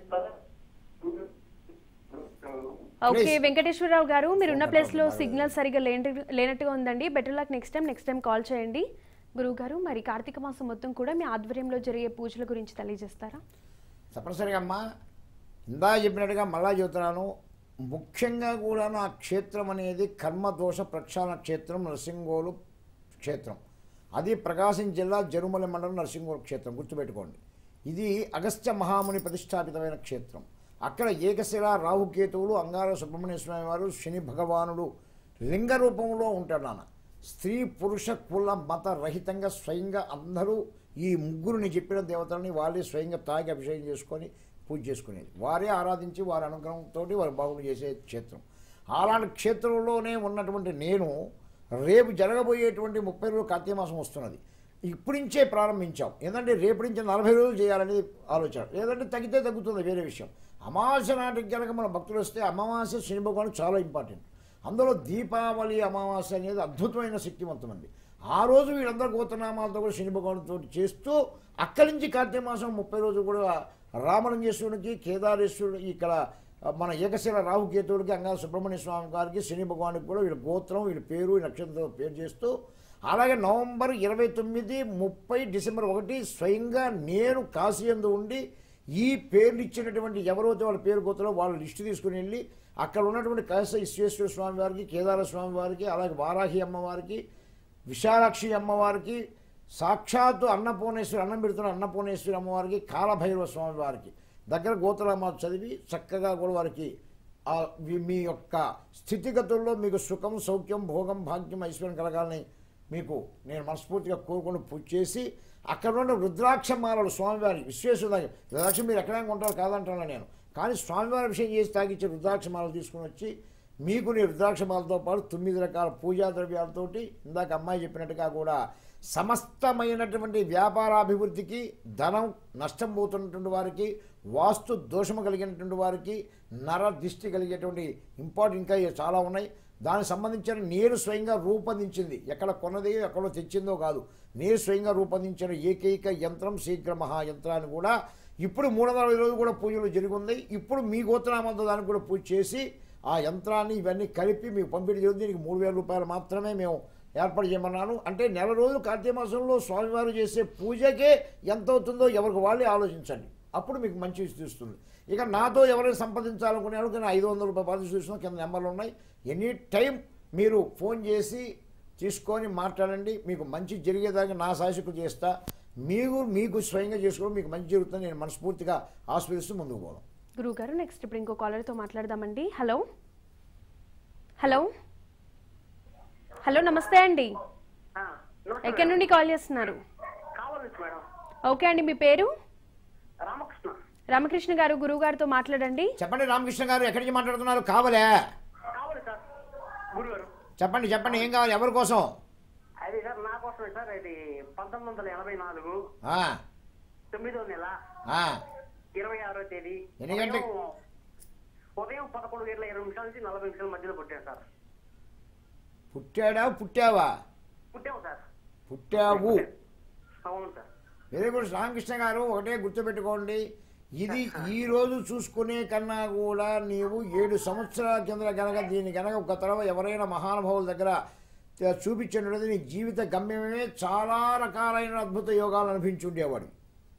ఓకే Please. వెంకటేశ్వరరావు గారు మీరు ఉన్న ప్లేస్లో సిగ్నల్ సరిగా లేనట్టు లేనట్టుగా ఉందండి better luck next time next time call చేయండి గురువు గారు మరి కార్తీక మాసం మొత్తం కూడా మీ ఆధ్వర్యంలో జరిగే పూజల గురించి తెలియజేస్తారా తప్పనిసరిగా అమ్మా ఇందా చెప్పినట్టుగా మళ్ళా చెబుతున్నాను ముఖ్యంగా కూడాను ఆ క్షేత్రం అనేది కర్మదోష ప్రక్షాళన క్షేత్రం నరసింగోలు క్షేత్రం అది ప్రకాశం జిల్లా జరుమల మండలం నరసింగోలు క్షేత్రం గుర్తుపెట్టుకోండి ఇది అగస్త్య మహాముని ప్రతిష్టాపితమైన క్షేత్రం అక్కడ ఏకశిల రాహుకేతువులు అంగార సుబ్రహ్మణ్య స్వామి వారు శని భగవానుడు లింగ రూపంలో ఉంటాడు నాన్న స్త్రీ పురుష కుల మత రహితంగా స్వయంగా అందరూ ఈ ముగ్గురుని చెప్పిన దేవతలని వాళ్ళే స్వయంగా తాగి అభిషేకం చేసుకొని పూజ చేసుకునేది వారే ఆరాధించి వారి అనుగ్రహంతో వారు బాగులు చేసే క్షేత్రం అలాంటి క్షేత్రంలోనే ఉన్నటువంటి నేను రేపు జరగబోయేటువంటి ముప్పై రోజులు కార్తీక మాసం వస్తున్నది ఇప్పటి నుంచే ప్రారంభించాం ఏంటంటే రేపు నుంచి నలభై రోజులు చేయాలనేది ఆలోచన లేదంటే తగ్గితే తగ్గుతుంది వేరే విషయం అమావాస్య నాటికి కనుక మన భక్తులు వస్తే అమావాస్య శని భగవాను చాలా ఇంపార్టెంట్ అందులో దీపావళి అమావాస్య అనేది అద్భుతమైన శక్తివంతమంది ఆ రోజు వీళ్ళందరూ గోతనామాలతో కూడా శని భగవానుతో చేస్తూ అక్కడి నుంచి కార్తీక మాసం ముప్పై రోజులు కూడా రామలింగేశ్వరునికి కేదారేశ్వరుడు ఇక్కడ మన ఏకశిల రాహుకేతుడికి అంగా సుబ్రహ్మణ్య స్వామి గారికి శని భగవానికి కూడా వీళ్ళ గోత్రం వీళ్ళ పేరు ఈ నక్షత్రం పేరు చేస్తూ అలాగే నవంబర్ ఇరవై తొమ్మిది ముప్పై డిసెంబర్ ఒకటి స్వయంగా నేను కాశీయందు ఉండి ఈ పేర్లు ఇచ్చినటువంటి ఎవరైతే వాళ్ళ పేరు గోత్రో వాళ్ళ లిస్టు తీసుకుని వెళ్ళి అక్కడ ఉన్నటువంటి కైస విశ్వేశ్వర స్వామి వారికి కేదార స్వామి వారికి అలాగే వారాహి అమ్మవారికి విశాలాక్షి అమ్మవారికి సాక్షాత్తు అన్నపూర్ణేశ్వరి అన్నం పెడుతున్న అన్నపూర్ణేశ్వరి అమ్మవారికి కాలభైరవ స్వామి వారికి దగ్గర గోత్రనామాలు చదివి చక్కగా కూడా వారికి ఆ మీ- మీ యొక్క స్థితిగతుల్లో మీకు సుఖం సౌఖ్యం భోగం భాగ్యం ఐశ్వర్యం కలగాలని మీకు నేను మనస్ఫూర్తిగా కోరుకొని పూజ చేసి అక్కడ ఉన్న రుద్రాక్ష మాలలు స్వామివారి విశ్వేశ్వర రుద్రాక్ష మీరు ఎక్కడైనా ఉంటారు కాదంటున్నాను నేను కానీ స్వామివారి విషయం చేసి తాగిచ్చే రుద్రాక్షమాలు తీసుకుని వచ్చి మీకు నీ రుద్రాక్షమాలతో పాటు తొమ్మిది రకాల పూజా ద్రవ్యాలతోటి ఇందాక అమ్మాయి చెప్పినట్టుగా కూడా సమస్తమైనటువంటి వ్యాపారాభివృద్ధికి ధనం నష్టం పోతున్నటువంటి వారికి వాస్తు దోషము కలిగినటువంటి వారికి నర దిష్టి కలిగేటువంటి ఇంపార్టెంట్ ఇంకా చాలా ఉన్నాయి దానికి సంబంధించిన నేను స్వయంగా రూపొందించింది ఎక్కడ కొన్నది ఎక్కడో తెచ్చిందో కాదు నేను స్వయంగా రూపొందించిన ఏకైక యంత్రం శీఘ్ర మహాయంత్రాన్ని కూడా ఇప్పుడు మూడు వందల అరవై రోజులు కూడా పూజలు జరిగి ఉన్నాయి ఇప్పుడు మీ గోత్రనామంతో దానికి కూడా పూజ చేసి ఆ యంత్రాన్ని ఇవన్నీ కలిపి మీకు పంపిణీ జరుగుతుంది దీనికి మూడు వేల రూపాయలు మాత్రమే మేము ఏర్పాటు చేయమన్నాను అంటే నెల రోజులు కార్తీక మాసంలో స్వామివారు చేసే పూజకే ఎంత అవుతుందో ఎవరికి వాళ్ళే ఆలోచించండి అప్పుడు మీకు మంచి తీస్తుంది ఇక నాతో ఎవరైనా సంప్రదించాలనుకునే కానీ ఐదు వందల రూపాయలు పాలసీ చూసిన కింద నెంబర్లు ఉన్నాయి ఎనీ టైం మీరు ఫోన్ చేసి తీసుకొని మాట్లాడండి మీకు మంచి జరిగేదాకా నా శాసకు చేస్తా మీరు మీకు స్వయంగా చేసుకోవడం మీకు మంచి జరుగుతుంది నేను మనస్ఫూర్తిగా ఆస్వాదిస్తూ ముందుకు పోవడం గురుగారు నెక్స్ట్ ఇప్పుడు ఇంకో కాలర్తో మాట్లాడదామండి హలో హలో హలో నమస్తే అండి ఆ, నమస్తే ఎక్కడి నుండి కాల్ చేస్తున్నారు కావాలి మేడం ఓకే అండి మీ పేరు రామకృష్ణ రామకృష్ణ గారు గురువు గారితో మాట్లాడండి చెప్పండి రామకృష్ణ గారు ఎక్కడి నుంచి మాట్లాడుతున్నారు కావాలే కావాలి సార్ గురుగారు చెప్పండి చెప్పండి ఏం కావాలి ఎవరి కోసం అది సార్ నా కోసమే సార్ ఇది పంతొమ్మిది వందల ఎనభై నాలుగు ఆ, తొమ్మిదో నెల ఆ, ఇరవై ఆరో తేదీ ఎన్ని గంటలకు? ఉదయం- ఉదయం పదకొండు గంటల ఇరవై నిమిషాల నుంచి నలభై నిమిషాల మధ్యలో పుట్టాను సార్ పుట్టాడా పుట్టావా పుట్టాము సార్ పుట్టావు అవును సార్ వెరీ గుడ్ రామకృష్ణ గారు ఒకటే గుర్తుపెట్టుకోండి ఇది ఈ రోజు చూసుకునే కన్నా కూడా నీవు ఏడు సంవత్సరాల కింద కనుక దీన్ని కనుక ఒక తరవ ఎవరైనా మహానుభావుల దగ్గర చూపించినది నీ జీవిత గమ్యమే చాలా రకాలైన అద్భుత యోగాలు అనిపించి ఉండేవాడు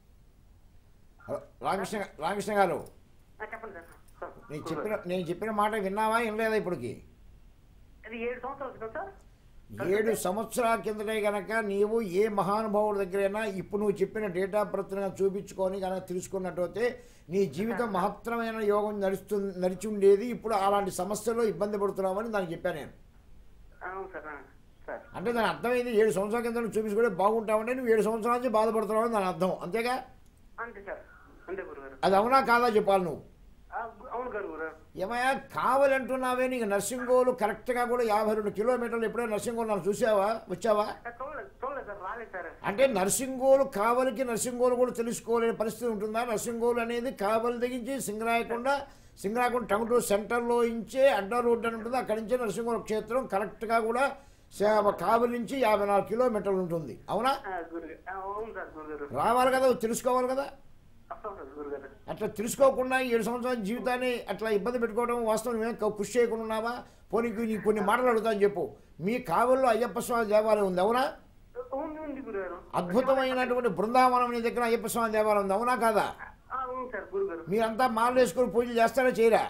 రామకృష్ణ రామకృష్ణ గారు ఆ, చెప్పండి సార్ సార్ నేను చెప్పిన నేను చెప్పిన మాట విన్నావా వినలేదా ఇప్పటికి అది ఏడు సంవత్సరాలు క్రితం సార్ ఏడు సంవత్సరాల కిందటే గనక నీవు ఏ మహానుభావుడి దగ్గరైనా ఇప్పుడు నువ్వు చెప్పిన డేట్ ఆఫ్ బర్త్ తెలుసుకొని కనుక తెలుసుకున్నట్టయితే నీ జీవితం మహత్తరమైన యోగం నడుస్తు నడిచి ఉండేది ఇప్పుడు అలాంటి సమస్యల్లో ఇబ్బంది పడుతున్నావని దానికి చెప్పాను నేను అవును సార్ ఆ, సార్ అంటే దాని అర్థమైంది ఏడు సంవత్సరాల కింద నువ్వు చూపించుకుంటే బాగుంటావంటే నువ్వు ఏడు సంవత్సరాల నుంచి బాధపడుతున్నావని దాని అర్థం అంతేగా అంతే సార్ అంతే గురుగారు అది అవునా కాదా చెప్పాలి నువ్వు ఆ, గు- అవును గారు గురుగారు ఏమయ్యా కావాలంటున్నావే నీకు నర్సింగోలు కరెక్ట్గా కూడా యాభై రెండు కిలోమీటర్లు ఎప్పుడైనా నర్సింగోలు నన్ను చూసావా వచ్చావా ఆ, చూడలేదు చూడలేదు సార్ రాలేదు సార్ అంటే నర్సింగోలు కావలికి నర్సింగోలు కూడా తెలుసుకోలేని పరిస్థితి ఉంటుందా నర్సింగోలు అనేది కావలి తెగించి సింగరాయకొండ సింగరాయకొండ టంగుటూరు సెంటర్లో ఇంచే అడ్డ రోడ్డు అని ఉంటుంది అక్కడి నుంచే నరసింహోల క్షేత్రం కరెక్ట్గా కూడా సే- కావలి నుంచి యాభై నాలుగు కిలోమీటర్లు ఉంటుంది అవునా ఆ, గురుగారు ఆ, అవును సార్ గురుగారు రావాలి కదా తెలుసుకోవాలి కదా వస్తాం సార్ గురుగారు అట్లా తెలుసుకోకుండా ఈ ఏడు సంవత్సరాల జీవితాన్ని అట్లా ఇబ్బంది పెట్టుకోవడం వాస్తవం నువ్వేం క- కృషి చేయకుండా ఉన్నావా పోనీ నీకు కొన్ని మాటలు అడుగుతాను చెప్పు మీ కావల్లో అయ్యప్ప స్వామి దేవాలయం ఉంది అవునా ఉంది ఉంది గురుగారు అద్భుతమైనటువంటి బృందావనం నీ దగ్గర అయ్యప్ప స్వామి దేవాలయం ఉంది అవునా కాదా ఆ, అవును సార్ గురుగారు మీరంతా మాలలు వేసుకొని పూజలు చేస్తారా చేయరా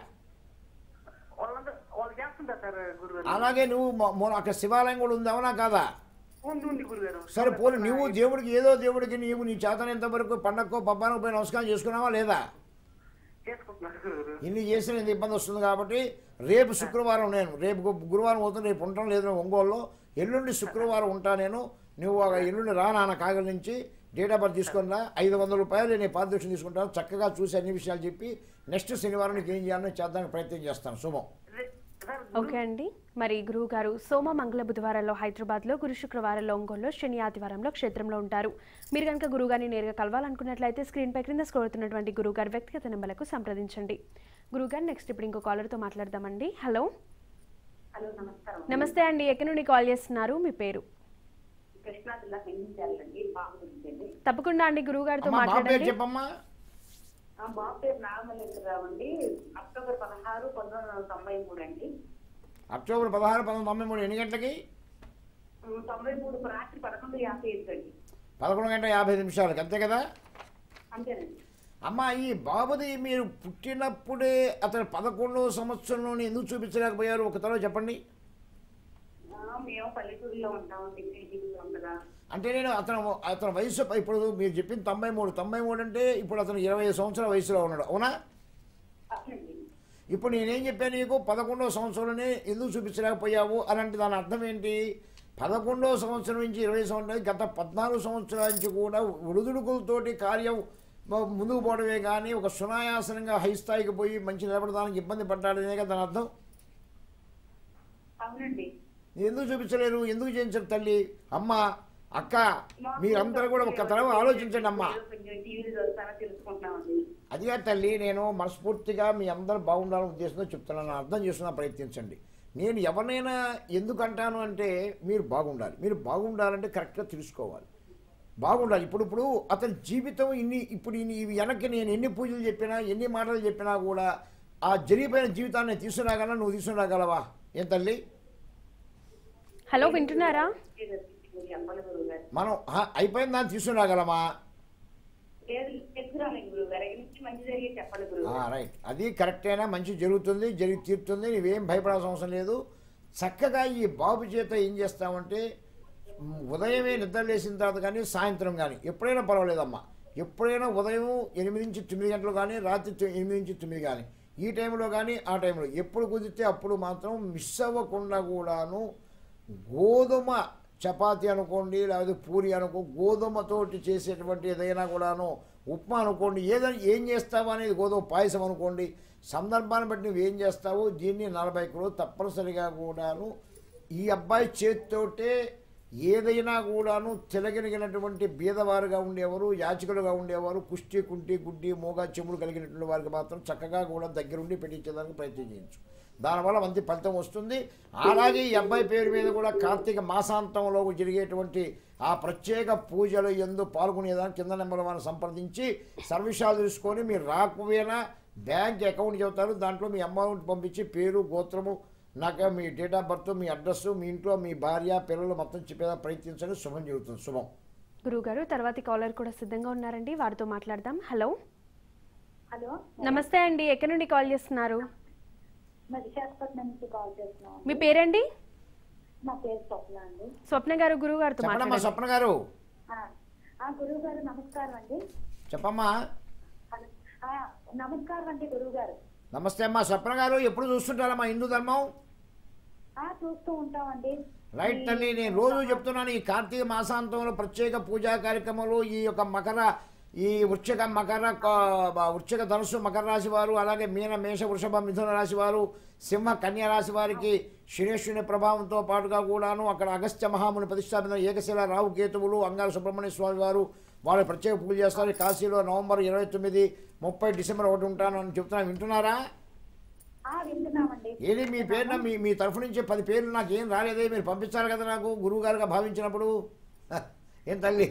వాళ్ళంతా వాళ్ళు చేస్తుంటారు సార్ గురుగారు అలాగే నువ్వు మొ- మొ- అక్కడ శివాలయం కూడా ఉంది అవునా కాదా ఉంది ఉంది గురుగారు సరే పోనీ నువ్వు దేవుడికి ఏదో దేవుడికి నీవు నీ చేతనంత వరకు పండక్కో పబ్బానికి పోయి నమస్కారం చేసుకున్నావా లేదా చేసుకుంటున్నారు గురుగారు ఇన్ని చేసిన ఇంత ఇబ్బంది వస్తుంది కాబట్టి రేపు శుక్రవారం నేను రేపు గు- గురువారం అవుతుంది రేపు ఉండటం లేదు నేను ఒంగోలులో ఎల్లుండి శుక్రవారం ఉంటా నేను నువ్వు ఒక ఎల్లుండి రా నాన్న కాగల నుంచి డేట్ ఆఫ్ బర్త్ తీసుకున్నా ఐదు వందల రూపాయలు నేను పారితోషికం తీసుకుంటాను చక్కగా చూసి అన్ని విషయాలు చెప్పి నెక్స్ట్ శనివారం నీకు ఏం చేయాలని చేద్దానికి ప్రయత్నం చేస్తాను శుభం రే- సార్ ఓకే అండి మరి గురువు గారు సోమ మంగళ బుధవారాల్లో హైదరాబాద్లో గురు శుక్రవారంలో ఒంగోలులో శని ఆదివారంలో క్షేత్రంలో ఉంటారు మీరు కనుక గురుగారిని నేరుగా కలవాలనుకున్నట్లయితే స్క్రీన్ పై క్రింద స్క్రోల్ అవుతున్నటువంటి గురువు గారి వ్యక్తిగత నెంబర్లకు సంప్రదించండి గురువు గారు నెక్స్ట్ ఇప్పుడు ఇంకో కాలర్తో మాట్లాడదామండి హలో హలో నమస్కారం నమస్తే అండి ఎక్కడి నుండి కాల్ చేస్తున్నారు మీ పేరు కృష్ణా జిల్లా హిందించాలండి బాబు గురించండి తప్పకుండా అండి గురువు గారితో అమ్మా మా పేరు మాట్లాడండి చెప్పమ్మా ఆ బాబు పేరు నాగమల్లేశ్వరరావు అండి అక్టోబర్ పదహారు పంతొమ్మిది వందల తొంభై మూడు అండి అక్టోబర్ పదహారు పంతొమ్మిది తొంభై మూడు ఎన్ని గంటలకి ఉమ్, తొంభై మూడు రాత్రి పదకొండు యాభై ఐదు అండి పదకొండు గంటల యాభై ఐదు నిమిషాలకి అంతే కదా అంతేనండి అమ్మా ఈ బాబుది మీరు పుట్టినప్పుడే అతను పదకొండవ సంవత్సరంలోనే ఎందుకు చూపించలేకపోయారు ఒక తరవ చెప్పండి ఆ, మేము పల్లెటూరులో ఉంటామండి పీజీలో ఉండగా అంటే నేను అతను అతని వయసు ఇప్పుడు మీరు చెప్పింది తొంభై మూడు తొంభై మూడు అంటే ఇప్పుడు అతను ఇరవై ఐదు సంవత్సరాల వయసులో ఉన్నాడు అవునా అట్లండి ఇప్పుడు నేనేం చెప్పాను నీకు పదకొండవ సంవత్సరంలోనే ఎందుకు చూపించలేకపోయావు అలాంటి దాని అర్థం ఏంటి పదకొండవ సంవత్సరం నుంచి ఇరవై సంవత్సరాలు గత పద్నాలుగు సంవత్సరాల నుంచి కూడా ఉడుదుడుకులతోటి కార్యం మ- ముందుకు పోవడమే కానీ ఒక సునాయాసనంగా హై స్థాయికి పోయి మంచి నిలబడడానికి ఇబ్బంది పడ్డాడనే కదా దాని అర్థం అవునండి ఎందుకు చూపించలేరు ఎందుకు చేయించరు తల్లి అమ్మ అక్క మీరందరూ కూడా ఒక తరం ఆలోచించండి అమ్మా కొంచెం టీవీలు చూస్తానో తెలుసుకుంటున్నామండి అదిగా తల్లి నేను మనస్ఫూర్తిగా మీ అందరూ బాగుండాలని ఉద్దేశంతో చెప్తున్నాను అర్థం చేసుకున్న ప్రయత్నించండి నేను ఎవరినైనా ఎందుకు అంటాను అంటే మీరు బాగుండాలి మీరు బాగుండాలంటే కరెక్ట్గా తెలుసుకోవాలి బాగుండాలి ఇప్పుడు ఇప్పుడు అతని జీవితం ఇన్ని ఇప్పుడు ఇన్ని ఇవి వెనక్కి నేను ఎన్ని పూజలు చెప్పినా ఎన్ని మాటలు చెప్పినా కూడా ఆ జరిగిపోయిన జీవితాన్ని తీసుకురాగలనా నువ్వు తీసుకురాగలవా ఏం తల్లి హలో వింటున్నారా చెప్పాలి గురువు గారు మనం ఆ, అయిపోయిన దాన్ని తీసుకురాగలమా లేదు చెప్తున్నాను గురువు గారు నుంచి మంచి జరిగే చెప్పాలి గురువు ఆ, గారు రైట్ అది కరెక్టేనా మంచి జరుగుతుంది జరిగి తీరుతుంది నువ్వేం భయపడాల్సిన అవసరం లేదు చక్కగా ఈ బాబు చేత ఏం చేస్తామంటే మ్, ఉదయమే నిద్ర లేచిన తర్వాత కానీ సాయంత్రం కానీ ఎప్పుడైనా పర్వాలేదమ్మా ఎప్పుడైనా ఉదయం ఎనిమిది నుంచి తొమ్మిది గంటలు కానీ రాత్రి తొ- ఎనిమిది నుంచి తొమ్మిది కానీ ఈ టైంలో కానీ ఆ టైంలో ఎప్పుడు కుదిరితే అప్పుడు మాత్రం మిస్ అవ్వకుండా కూడాను గోధుమ చపాతి అనుకోండి లేకపోతే పూరి అనుకో గోధుమతోటి చేసేటువంటి ఏదైనా కూడాను ఉప్మా అనుకోండి ఏదైనా ఏం చేస్తావు అనేది గోధుమ పాయసం అనుకోండి సందర్భాన్ని బట్టి నువ్వు ఏం చేస్తావు దీన్ని నలభై కిలో తప్పనిసరిగా కూడాను ఈ అబ్బాయి చేతితోటే ఏదైనా కూడాను తిలగలిగినటువంటి బీదవారుగా ఉండేవారు యాచకులుగా ఉండేవారు కుష్టి కుంటి గుడ్డి మూగ చెముడు కలిగినటువంటి వారికి మాత్రం చక్కగా కూడా దగ్గరుండి పెట్టించేదానికి ప్రయత్నం చేయొచ్చు దానివల్ల మంచి ఫలితం వస్తుంది అలాగే ఈ అబ్బాయి పేరు మీద కూడా కార్తీక మాసాంతంలో జరిగేటువంటి ఆ ప్రత్యేక పూజలు ఎందు పాల్గొనేదానికి కింద నెంబర్ వాళ్ళని సంప్రదించి సర్వీసాలు తీసుకొని మీరు రాకపోయినా బ్యాంక్ అకౌంట్ చెబుతారు దాంట్లో మీ అమౌంట్ పంపించి పేరు గోత్రము నాకు మీ డేట్ ఆఫ్ బర్త్ మీ అడ్రస్ మీ ఇంట్లో మీ భార్య పిల్లలు మొత్తం చెప్పేదా ప్రయత్నించండి శుభం జరుగుతుంది శుభం గురువుగారు తర్వాతి కాలర్ కూడా సిద్ధంగా ఉన్నారండి వారితో మాట్లాడదాం హలో హలో నమస్తే అండి ఎక్కడి నుండి కాల్ చేస్తున్నారు మరి విశాఖపట్నం నుంచి కాల్ చేస్తున్నాం మీ పేరండి నా పేరు స్వప్న అండి స్వప్న గారు గురువు గారితో చెప్పండమ్మా మాట్లాడండి స్వప్న గారు ఆ, ఆ గురువు గారు నమస్కారం అండి చెప్పమ్మా ఆ, నమస్కారం అండి గురువు గారు నమస్తే అమ్మా స్వప్న గారు ఎప్పుడు చూస్తుంటారమ్మా హిందూ ధర్మం ఆ చూస్తూ ఉంటామండి రైట్ తల్లి నేను రోజు చెప్తున్నాను ఈ కార్తీక మాసాంతంలో ప్రత్యేక పూజా కార్యక్రమాలు ఈ యొక్క మకర ఈ వృశ్చిక మకర క- వృశ్చిక ధనుసు మకర రాశి వారు అలాగే మీన మేష వృషభ మిథున రాశి వారు సింహ కన్య రాశి వారికి శనేశ్వరుని ప్రభావంతో పాటుగా కూడాను అక్కడ అగస్త్య మహాముని ప్రతిష్టాపిత ఏకశిల రావు కేతువులు అంగార సుబ్రహ్మణ్య స్వామి వారు వాళ్ళు ప్రత్యేక పూజ చేస్తారు కాశీలో నవంబర్ ఇరవై తొమ్మిది ముప్పై డిసెంబర్ ఒకటి ఉంటాను అని చెప్తున్నా వింటున్నారా ఆ వింటున్నామండి ఏది మీ పేరున మీ మీ తరఫు నుంచి పది పేర్లు నాకు ఏం రాలేదే మీరు పంపించారు కదా నాకు గురువు గారుగా భావించినప్పుడు హ, ఏం తల్లి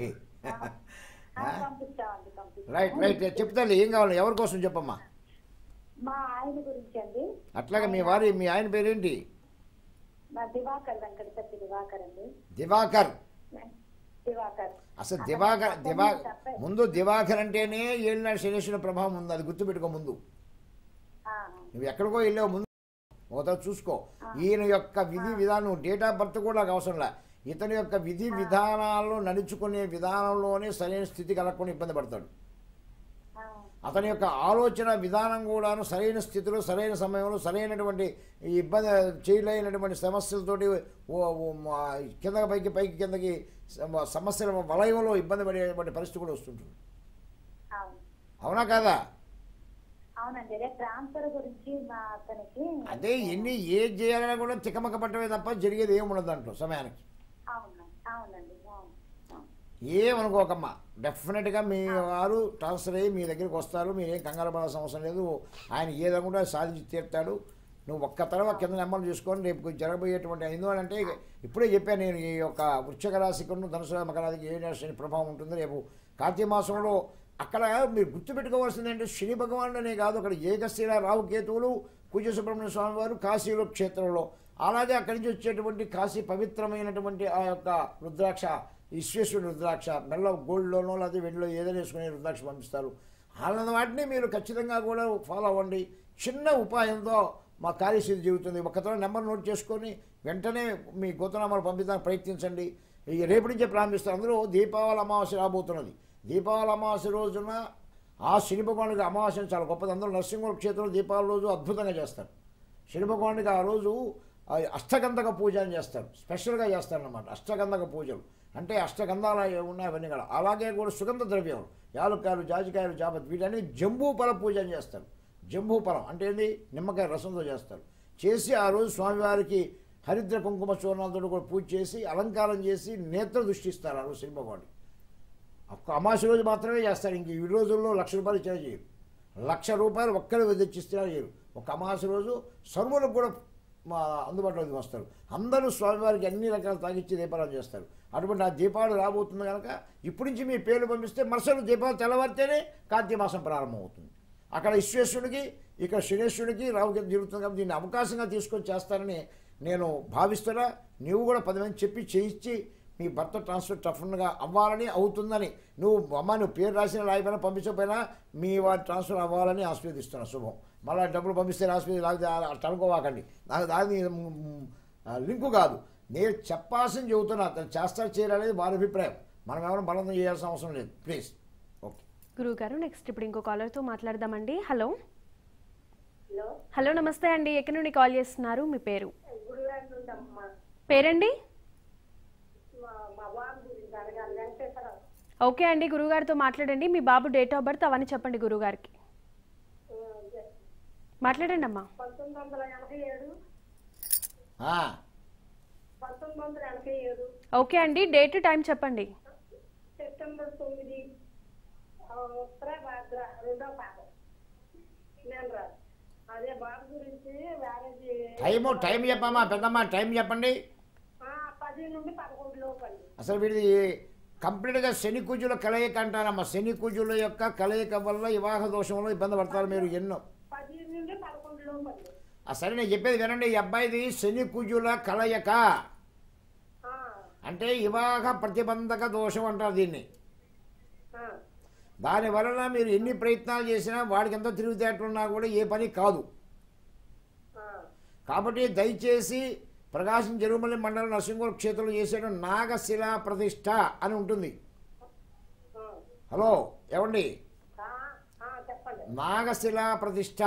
ఆ, పంపిస్తామండి పంపిస్తాం రైట్ రైట్ చెప్తాను ఏం కావాలి ఎవరి కోసం చెప్పమ్మా మా ఆయన గురించి అండి అట్లాగే మీ వారి మీ ఆయన పేరేంటి మా దివాకర్ వెంకటపతి దివాకర్ అండి దివాకర్ దివాకర్ అసలు దివాకర్ దివా ముందు దివాకర్ అంటేనే ఏళ్ళనాడు శనేశ్వర ప్రభావం ఉంది అది గుర్తుపెట్టుకో ముందు ఆ, నువ్వు ఎక్కడికో వెళ్ళావు ముందు ఒకసారి చూసుకో ఈయన యొక్క విధి విధానం డేట్ ఆఫ్ బర్త్ కూడా నాకు అవసరం లే ఇతని యొక్క విధి విధానాల్లో నడుచుకునే విధానంలోనే సరైన స్థితి కలగకుండా ఇబ్బంది పడతాడు ఆ, అతని యొక్క ఆలోచన విధానం కూడాను సరైన స్థితిలో సరైన సమయంలో సరైనటువంటి ఈ ఇబ్బంది చేయలేనటువంటి సమస్యలతోటి ఓ- ఓ మా కిందకి పైకి పైకి కిందకి సమ- సమస్యల వలయంలో ఇబ్బంది పడేటువంటి పరిస్థితి కూడా వస్తుంటుంది అవును అవునా కాదా అవునండి అదే ట్రాన్స్ఫర్ గురించి మా అతనికి అదే ఎన్ని ఏది చేయాలన్నా కూడా తికమక పట్టమే తప్ప జరిగేది ఏమి ఉండదు దాంట్లో సమయానికి అవును అవునండి అవును అవును. ఏమనుకోకమ్మా డెఫినెట్గా మీ వారు ట్రాన్స్ఫర్ అయ్యి మీ దగ్గరికి వస్తారు మీరేం కంగారు పడాల్సిన అవసరం లేదు ఆయన ఏదనుకుంటే అది సాధించి తీరుతాడు నువ్వు ఒక్క తర్వాత కింద నెంబర్ చూసుకొని రేపు జరగబోయేటువంటి ఎందువలంటే ఇప్పుడే చెప్పాను నేను ఈ యొక్క వృక్షక రాశికును ధనుసు మకరాదికి ఏ రాశి ప్రభావం ఉంటుంది రేపు కార్తీక మాసంలో అక్కడ మీరు గుర్తుపెట్టుకోవాల్సింది ఏంటంటే శని భగవానుడనే కాదు అక్కడ ఏకశిల రావు కేతువులు పూజ్య సుబ్రహ్మణ్య స్వామి వారు కాశీలో క్షేత్రంలో అలాగే అక్కడి నుంచి వచ్చేటువంటి కాశీ పవిత్రమైనటువంటి ఆ యొక్క రుద్రాక్ష విశ్వేశ్వరుడు రుద్రాక్ష మెల్ల గోల్డ్లోనో లేదా వెండిలో ఏదైనా వేసుకునే రుద్రాక్ష పంపిస్తారు అలాంటి వాటిని మీరు ఖచ్చితంగా కూడా ఫాలో అవ్వండి చిన్న ఉపాయంతో మా కార్యసిద్ధి జరుగుతుంది ఒకతో నెంబర్ నోట్ చేసుకొని వెంటనే మీ గోతనామాలు పంపించడానికి ప్రయత్నించండి ఇక రేపు నుంచే ప్రారంభిస్తారు అందులో దీపావళి అమావాస్య రాబోతున్నది దీపావళి అమావాస్య రోజున ఆ శని భగవానుడికి అమావాస్య చాలా గొప్పది అందరూ నరసింహ క్షేత్రంలో దీపావళి రోజు అద్భుతంగా చేస్తారు శని భగవానుడికి ఆ రోజు ఆ అష్టగంధక పూజ అని చేస్తారు స్పెషల్గా చేస్తారన్నమాట అష్టగంధక పూజలు అంటే అష్టగంధాలు అవి ఉన్నాయి అవన్నీ కూడా అలాగే కూడా సుగంధ ద్రవ్యం యాలక్కాయలు జాజికాయలు జాపతి వీటన్ని జంబూ ఫల పూజ అని చేస్తారు జంబూ ఫలం అంటే ఏంటి నిమ్మకాయ రసంతో చేస్తారు చేసి ఆ రోజు స్వామివారికి హరిద్ర కుంకుమ చూర్ణాలతో కూడా పూజ చేసి అలంకారం చేసి నేత్ర దృష్టి ఇస్తారు ఆ రోజు శిల్ప వాడికి ఒక్క అమాస రోజు మాత్రమే చేస్తారు ఇంక ఈ రోజుల్లో లక్ష రూపాయలు ఇచ్చినా చేయరు లక్ష రూపాయలు ఒక్కరు తెచ్చిస్తున్నా చేయరు ఒక అమాస రోజు సర్వులకు కూడా మా అందుబాటులోకి వస్తారు అందరూ స్వామివారికి అన్ని రకాల తాగిచ్చి దీపారాధన చేస్తారు అటువంటి ఆ దీపావళి రాబోతుంది కనుక ఇప్పటి నుంచి మీ పేర్లు పంపిస్తే మరుసటి దీపావళి తెల్లవారితేనే కార్తీక మాసం ప్రారంభమవుతుంది అక్కడ విశ్వేశ్వరుడికి ఇక్కడ శనేశ్వరుడికి రావుకి జరుగుతుంది కాబట్టి దీన్ని అవకాశంగా తీసుకొని చేస్తానని నేను భావిస్తున్నా నీవు కూడా పది మంది చెప్పి చేయించి మీ భర్త ట్రాన్స్ఫర్ టఫన్గా అవ్వాలని అవుతుందని నువ్వు అమ్మ నువ్వు పేరు రాసిన రాయిపోయినా పంపించకపోయినా మీ వారి ట్రాన్స్ఫర్ అవ్వాలని ఆస్వాదిస్తున్నా శుభం మళ్ళీ డబ్బులు పంపిస్తే ఆస్వాది లేకపోతే అట్లా అనుకోవాకండి నాకు దాని లింకు కాదు నేను చెప్పాల్సింది చెబుతున్నా అతను చేస్తారు చేయాలనేది వారి అభిప్రాయం మనం ఎవరైనా బలంతం చేయాల్సిన అవసరం లేదు ప్లీజ్ ఓకే గురువుగారు నెక్స్ట్ ఇప్పుడు ఇంకో కాలర్తో మాట్లాడదామండి హలో హలో హలో నమస్తే అండి ఎక్కడి నుండి కాల్ చేస్తున్నారు మీ పేరు గుడివాడ నుండి అమ్మా పేరండి మా మా బాబు గురించి అడగాలి వెంకటేశ్వరరావు ఓకే అండి గురువుగారితో మాట్లాడండి మీ బాబు డేట్ ఆఫ్ బర్త్ అవన్నీ చెప్పండి గురువుగారికి మాట్లాడండి అమ్మా పంతొమ్మిది వందల ఎనభై ఏడు ఆ, పంతొమ్మిది వందల ఎనభై ఏడు ఓకే అండి డేట్ టైం చెప్పండి సెప్టెంబర్ తొమ్మిది ఆ, ఉత్తర భాద్ర రెండో పాదం నేను రాదు అదే బాబు గురించి మ్యారేజ్ టైము టైం చెప్పమ్మా పెద్దమ్మ టైం చెప్పండి ఆ, పది నుండి పదకొండు లోపు అండి అసలు వీడిది కంప్లీట్గా శని కుజుల కలయిక అంటారమ్మా శని కుజుల యొక్క కలయిక వల్ల వివాహ దోషంలో ఇబ్బంది పడతారు మీరు ఎన్నో పది నుండి పదకొండు లోపు అండి ఆ సరే నేను చెప్పేది వినండి ఈ అబ్బాయిది శని కుజుల కలయిక ఆ, అంటే వివాహ ప్రతిబంధక దోషం అంటారు దీన్ని ఆ, దాని వలన మీరు ఎన్ని ప్రయత్నాలు చేసినా వాడికి ఎంత తిరుగుతేటలున్నా కూడా ఏ పని కాదు ఆ, కాబట్టి దయచేసి ప్రకాశం చెరుమల్లి మండలం నరసింహుల క్షేత్రంలో చేసేట నాగశిలా ప్రతిష్ట అని ఉంటుంది ఆ, హలో ఏమండి ఆ, ఆ, చెప్పండి నాగశిలా ప్రతిష్ట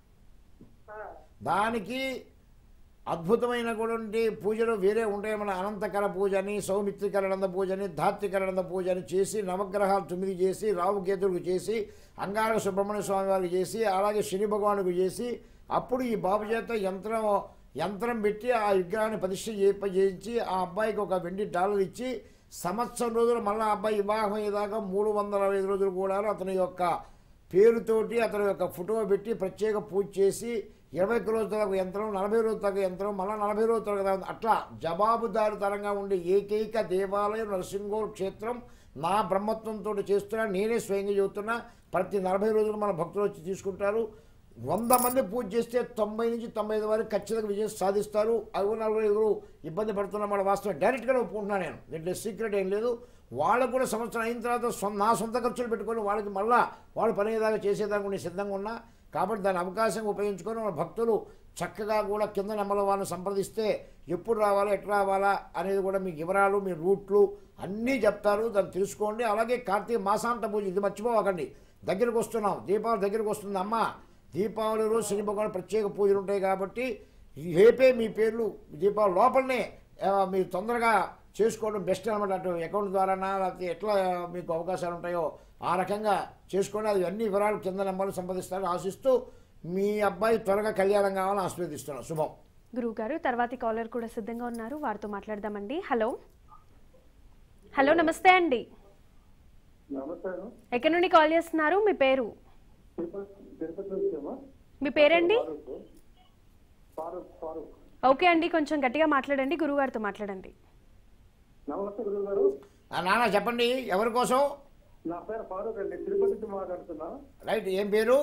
ఆ, దానికి అద్భుతమైనటువంటి పూజలు వేరే ఉంటాయి మన అనంతకర పూజ అని సౌమిత్రికరణంద పూజ అని ధాత్రికరణంద పూజ అని చేసి నవగ్రహాలు తొమ్మిది చేసి రావుకేతులకు చేసి అంగారక సుబ్రహ్మణ్య స్వామి వారికి చేసి అలాగే శని భగవానుకు చేసి అప్పుడు ఈ బాబు చేత యంత్రం యంత్రం పెట్టి ఆ విగ్రహాన్ని ప్రతిష్ఠ చేప చేయించి ఆ అబ్బాయికి ఒక వెండి డాలర్ ఇచ్చి సంవత్సరం రోజులు మళ్ళీ ఆ అబ్బాయి వివాహం అయ్యేదాకా మూడు వందల అరవై ఐదు రోజులు కూడా అతని యొక్క పేరుతోటి అతని యొక్క ఫోటో పెట్టి ప్రత్యేక పూజ చేసి ఇరవై రోజుల తగ్గ యంత్రం నలభై రోజుల తగ్గ యంత్రం మళ్ళీ నలభై రోజుల తగ్గ యంత్రం అట్లా జవాబుదారుతరంగా ఉండే ఏకైక దేవాలయం నరసింహోర్ క్షేత్రం నా బ్రహ్మత్వంతో చేస్తున్నా నేనే స్వయంగా చెబుతున్నా ప్రతి నలభై రోజులు మన భక్తులు వచ్చి తీసుకుంటారు వంద మంది పూజ చేస్తే తొంభై నుంచి తొంభై ఐదు వరకు ఖచ్చితంగా విజయం సాధిస్తారు అవి నలభై ఐదుగురు ఇబ్బంది పడుతున్న మన వాస్తవం డైరెక్ట్గా ఒప్పుకుంటున్నాను నేను దీంట్లో సీక్రెట్ ఏం లేదు వాళ్ళకు కూడా సంవత్సరం అయిన తర్వాత సొం- నా సొంత ఖర్చులు పెట్టుకొని వాళ్ళకి మళ్ళా వాళ్ళు పని అయ్యేదాకా చేసేదాకా నేను సిద్ధంగా ఉన్నా కాబట్టి దాని అవకాశం ఉపయోగించుకొని మన భక్తులు చక్కగా కూడా కింద నెమ్మల వాళ్ళని సంప్రదిస్తే ఎప్పుడు రావాలా ఎట్లా రావాలా అనేది కూడా మీకు వివరాలు మీ రూట్లు అన్నీ చెప్తారు దాన్ని తెలుసుకోండి అలాగే కార్తీక మాసాంత పూజ ఇది మర్చిపోవకండి దగ్గరికి వస్తున్నాం దీపావళి దగ్గరికి వస్తుంది అమ్మ దీపావళి రోజు శని భగవాన్ ప్రత్యేక పూజలు ఉంటాయి కాబట్టి రేపే మీ పేర్లు దీపావళి లోపలనే ఆ, మీరు తొందరగా చేసుకోవడం బెస్ట్ అనమాట అటు అకౌంట్ ద్వారానా లేకపోతే ఎట్లా మీకు అవకాశాలు ఉంటాయో ఆ రకంగా చేసుకోండి అది అన్ని వివరాలు కింద నెంబర్లు సంపాదిస్తారని ఆశిస్తూ మీ అబ్బాయి త్వరగా కళ్యాణం కావాలని ఆస్వాదిస్తున్నాను శుభం గురువుగారు తర్వాతి కాలర్ కూడా సిద్ధంగా ఉన్నారు వారితో మాట్లాడదామండి హలో హలో నమస్తే అండి నమస్కారం ఎక్కడి నుండి కాల్ చేస్తున్నారు మీ పేరు తిరుపతి తిరుపతి వచ్చామా మీ పేరండి ఫారూక్ ఫారూక్ ఓకే అండి కొంచెం గట్టిగా మాట్లాడండి గురువుగారితో మాట్లాడండి నమస్తే గురువు గారు ఆ, నాన్న చెప్పండి ఎవరి కోసం నా పేరు ఫారూక్ అండి తిరుపతి నుంచి మాట్లాడుతున్నా రైట్ ఏం పేరు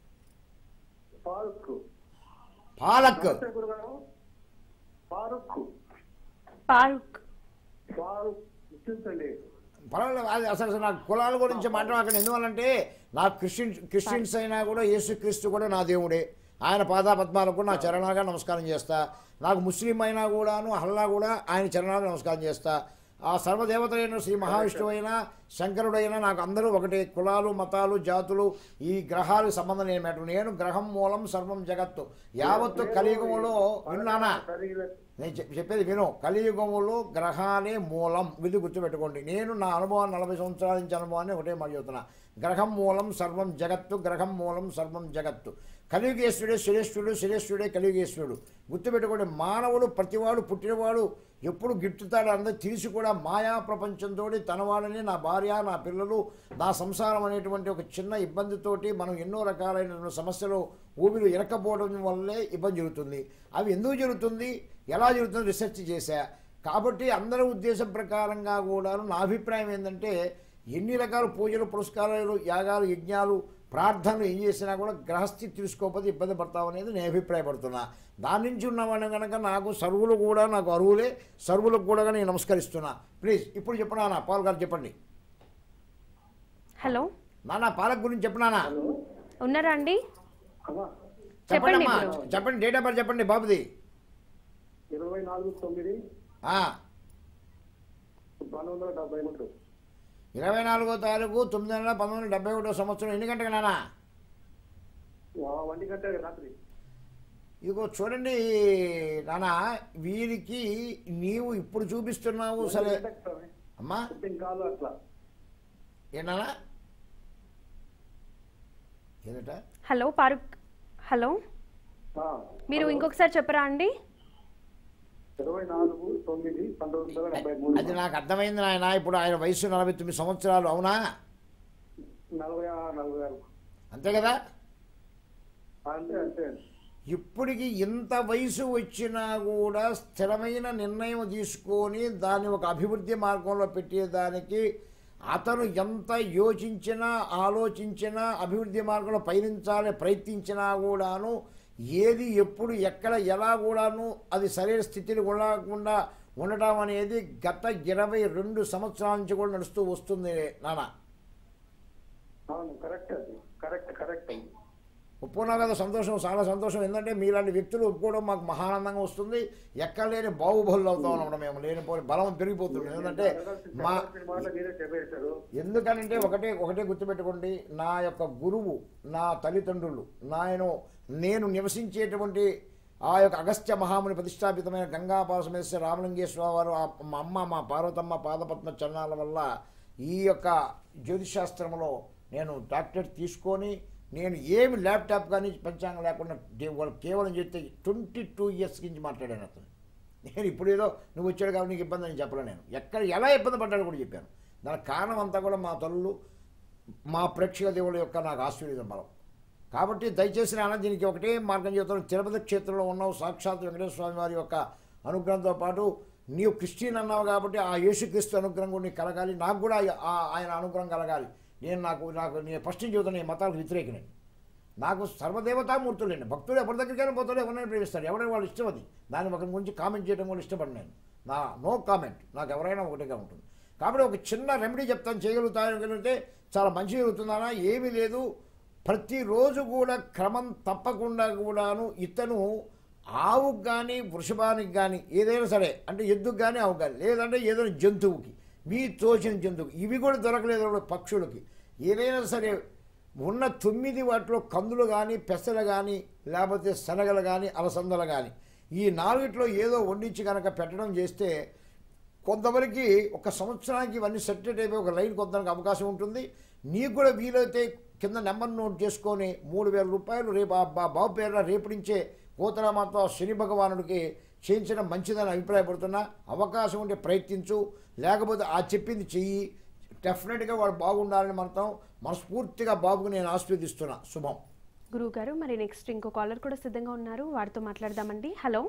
ఫారూక్ పాలక్ నమస్తే గురుగారు ఫారూక్ పారుక్ ఫారూక్ ముస్లిమ్స్ అండి పర్వాలేదు అది అసలు అసలు నాకు కులాల గురించి మాట్లాడకండి ఎందువల్లంటే నాకు క్రిస్టియన్ క్రిస్టియన్స్ అయినా కూడా యేసుక్రీస్తు కూడా నా దేవుడే ఆయన పాదాపద్మాలకు నా చరణాలుగా నమస్కారం చేస్తా నాకు ముస్లిం అయినా కూడాను హల్లా కూడా ఆయన చరణాలకు నమస్కారం చేస్తా ఆ సర్వదేవతలైన శ్రీ మహావిష్ణువు అయినా శంకరుడైనా నాకు అందరూ ఒకటే కులాలు మతాలు జాతులు ఈ గ్రహాలకు సంబంధం లేని మ్యాటర్ నేను గ్రహం మూలం సర్వం జగత్తు యావత్తు కలియుగంలో విన్నానా నేను చెప్- చెప్పేది విను కలియుగములో గ్రహాలే మూలం ఇది గుర్తుపెట్టుకోండి నేను నా అనుభవాన్ని నలభై సంవత్సరాల నుంచి అనుభవాన్ని ఒకటే మాట చెబుతున్నా గ్రహం మూలం సర్వం జగత్తు గ్రహం మూలం సర్వం జగత్తు కలియుగేశ్వరుడే శ్రేష్ఠుడు శ్రేష్ఠుడే కలియుగేశ్వరుడు గుర్తుపెట్టుకోండి మానవుడు ప్రతివాడు పుట్టినవాడు ఎప్పుడు గిట్టుతాడు అందరూ తెలిసి కూడా మాయా ప్రపంచంతో తన వాళ్ళని నా భార్య నా పిల్లలు నా సంసారం అనేటువంటి ఒక చిన్న ఇబ్బందితోటి మనం ఎన్నో రకాలైన సమస్యలు ఊపిరి ఇరకపోవడం వల్లే ఇబ్బంది జరుగుతుంది అవి ఎందుకు జరుగుతుంది ఎలా జరుగుతుంది రీసెర్చ్ చేశా కాబట్టి అందరి ఉద్దేశం ప్రకారంగా కూడా నా అభిప్రాయం ఏంటంటే ఎన్ని రకాల పూజలు పురస్కారాలు యాగాలు యజ్ఞాలు ప్రార్థనలు ఏం చేసినా కూడా గ్రహస్థితి తీసుకోకపోతే ఇబ్బంది పడతావు అనేది నేను అభిప్రాయపడుతున్నా దాని నుంచి ఉన్నవాడిని కనుక నాకు సర్వులు కూడా నాకు అరువులే సర్వులకు కూడా నేను నమస్కరిస్తున్నా ప్లీజ్ ఇప్పుడు చెప్పనా పాల్ గారు చెప్పండి హలో నాన్న పాలక్ గురించి చెప్పనానా ఉన్నారా అండి అమ్మా చెప్పండి చెప్పండి అమ్మా ఇప్పుడు. చెప్పండి డేట్ ఆఫ్ బర్త్ చెప్పండి బాబుది ఇరవై నాలుగు తొమ్మిది ఆ, పంతొమ్మిది వందల డెబ్బై మూడు ఇరవై నాలుగో తారీఖు తొమ్మిది వందల పంతొమ్మిది వందల డెబ్బై ఒకటో సంవత్సరం ఎన్ని గంటలకు నాన్న ఆ వంటి గంట రాత్రి ఇదిగో చూడండి నాన్న వీరికి నీవు ఇప్పుడు చూపిస్తున్నావు సరే అమ్మా పుట్టిన కాలు అట్లా ఏంటన్నా ఏదట హలో పారుక్ హలో ఆ, మీరు ఇంకొకసారి చెప్పరా అండి ఇరవై నాలుగు తొమ్మిది పంతొమ్మిది వందల డెబ్బై మూడు అది నాకు అర్థమైంది నాయన ఇప్పుడు ఆయన వయసు నలభై తొమ్మిది సంవత్సరాలు అవునా నలభై ఆరు నలభై ఆరు అంతే కదా అంతే అంతే ఇప్పటికి ఇంత వయసు వచ్చినా కూడా స్థిరమైన నిర్ణయం తీసుకొని దాన్ని ఒక అభివృద్ధి మార్గంలో పెట్టేదానికి అతను ఎంత యోచించినా ఆలోచించినా అభివృద్ధి మార్గంలో పయనించాలని ప్రయత్నించినా కూడాను ఏది ఎప్పుడు ఎక్కడ ఎలా కూడాను అది సరైన స్థితిని ఉండకుండా ఉండటం అనేది గత ఇరవై రెండు సంవత్సరాల నుంచి కూడా నడుస్తూ వస్తుంది నాన్న అవును కరెక్ట్ అది కరెక్ట్ కరెక్ట్ అది ఒప్పుకున్నావు కదా సంతోషం చాలా సంతోషం ఎందుకంటే మీలాంటి వ్యక్తులు ఒప్పుకోవడం మాకు మహానందంగా వస్తుంది ఎక్కడ లేని బాహుబలులు అవుతాం అన్నమాట మేము లేనిపోయి బలం పెరిగిపోతుంది ఎందుకంటే మా చెప్పాల్సిన మాట మీరే చెప్పేశారు ఎందుకనంటే ఒకటే ఒకటే గుర్తుపెట్టుకోండి నా యొక్క గురువు నా తల్లిదండ్రులు నాయను నేను నివసించేటువంటి ఆ యొక్క అగస్త్య మహాముని ప్రతిష్టాపితమైన గంగాపాసమేశ్వర రామలింగేశ్వర వారు ఆ మా అమ్మ మా పార్వతమ్మ పాదపద్మ చరణాల వల్ల ఈ యొక్క జ్యోతిశాస్త్రంలో నేను డాక్టరేట్ తీసుకొని నేను ఏమి ల్యాప్టాప్ కానీ పంచాంగం లేకుండా డే- వాళ్ళు కేవలం చెప్తే ట్వంటీ టూ ఇయర్స్ నుంచి మాట్లాడాను అతను నేను ఇప్పుడు ఏదో నువ్వు వచ్చాడు కాబట్టి నీకు ఇబ్బంది అని చెప్పలే నేను ఎక్కడ ఎలా ఇబ్బంది పడ్డాడో కూడా చెప్పాను దానికి కారణం అంతా కూడా మా తల్లులు మా ప్రేక్షక దేవుళ్ళ యొక్క నాకు ఆశీర్వాదం బలం కాబట్టి దయచేసి నాన్న దీనికి ఒకటే మార్గం చెబుతాను తిరుపతి క్షేత్రంలో ఉన్నావు సాక్షాత్ వెంకటేశ్వర స్వామి వారి యొక్క అనుగ్రహంతో పాటు నీవు క్రిస్టియన్ అన్నావు కాబట్టి ఆ యేసుక్రీస్తు అనుగ్రహం కూడా నీకు కలగాలి నాకు కూడా ఆ- ఆయన అనుగ్రహం కలగాలి నేను నాకు నాకు నేను ఫస్ట్ నుంచి చెబుతాను ఈ మతాలకు వ్యతిరేకనే నాకు సర్వదేవతామూర్తులండి భక్తులు ఎవరి దగ్గరికైనా పోతాడు ఎవరైనా ప్రేమిస్తారు ఎవరైనా వాళ్ళు ఇష్టం అది దాని ఒకరి గురించి కామెంట్ చేయడం కూడా ఇష్టపడి నేను నా నో కామెంట్ నాకు ఎవరైనా ఒకటిగా ఉంటుంది కాబట్టి ఒక చిన్న రెమెడీ చెప్తాను చేయగలుగుతానంటే చాలా మంచి జరుగుతుందనా ఏమీ లేదు ప్రతిరోజు కూడా క్రమం తప్పకుండా కూడాను ఇతను ఆవుకు కానీ వృషభానికి కానీ ఏదైనా సరే అంటే ఎద్దుకు కానీ ఆవుకు కానీ లేదంటే ఏదైనా జంతువుకి మీ తోచిన జంతువు ఇవి కూడా దొరకలేదు కూడా పక్షులకి ఏదైనా సరే ఉన్న తొమ్మిది వాటిలో కందులు కానీ పెసలు కానీ లేకపోతే శనగలు కానీ అలసందలు కానీ ఈ నాలుగిట్లో ఏదో వండించి కనుక పెట్టడం చేస్తే కొంతవరకు ఒక సంవత్సరానికి ఇవన్నీ సెటిల్ అయిపోయి ఒక లైన్ కొంతవరకు అవకాశం ఉంటుంది నీకు కూడా వీలైతే కింద నెంబర్ నోట్ చేసుకొని మూడు వేల రూపాయలు రేపు ఆ బా- బాబు పేరున రేపు నుంచే కోతరామాత శని భగవానుడికి చేయించడం మంచిదని అభిప్రాయపడుతున్నా అవకాశం ఉంటే ప్రయత్నించు లేకపోతే ఆ చెప్పింది చెయ్యి డెఫినెట్గా వాడు బాగుండాలని మనతో మనస్ఫూర్తిగా బాబుకు నేను ఆస్వాదిస్తున్నా శుభం గురువు గారు మరి నెక్స్ట్ ఇంకో కాలర్ కూడా సిద్ధంగా ఉన్నారు వారితో మాట్లాడదామండి హలో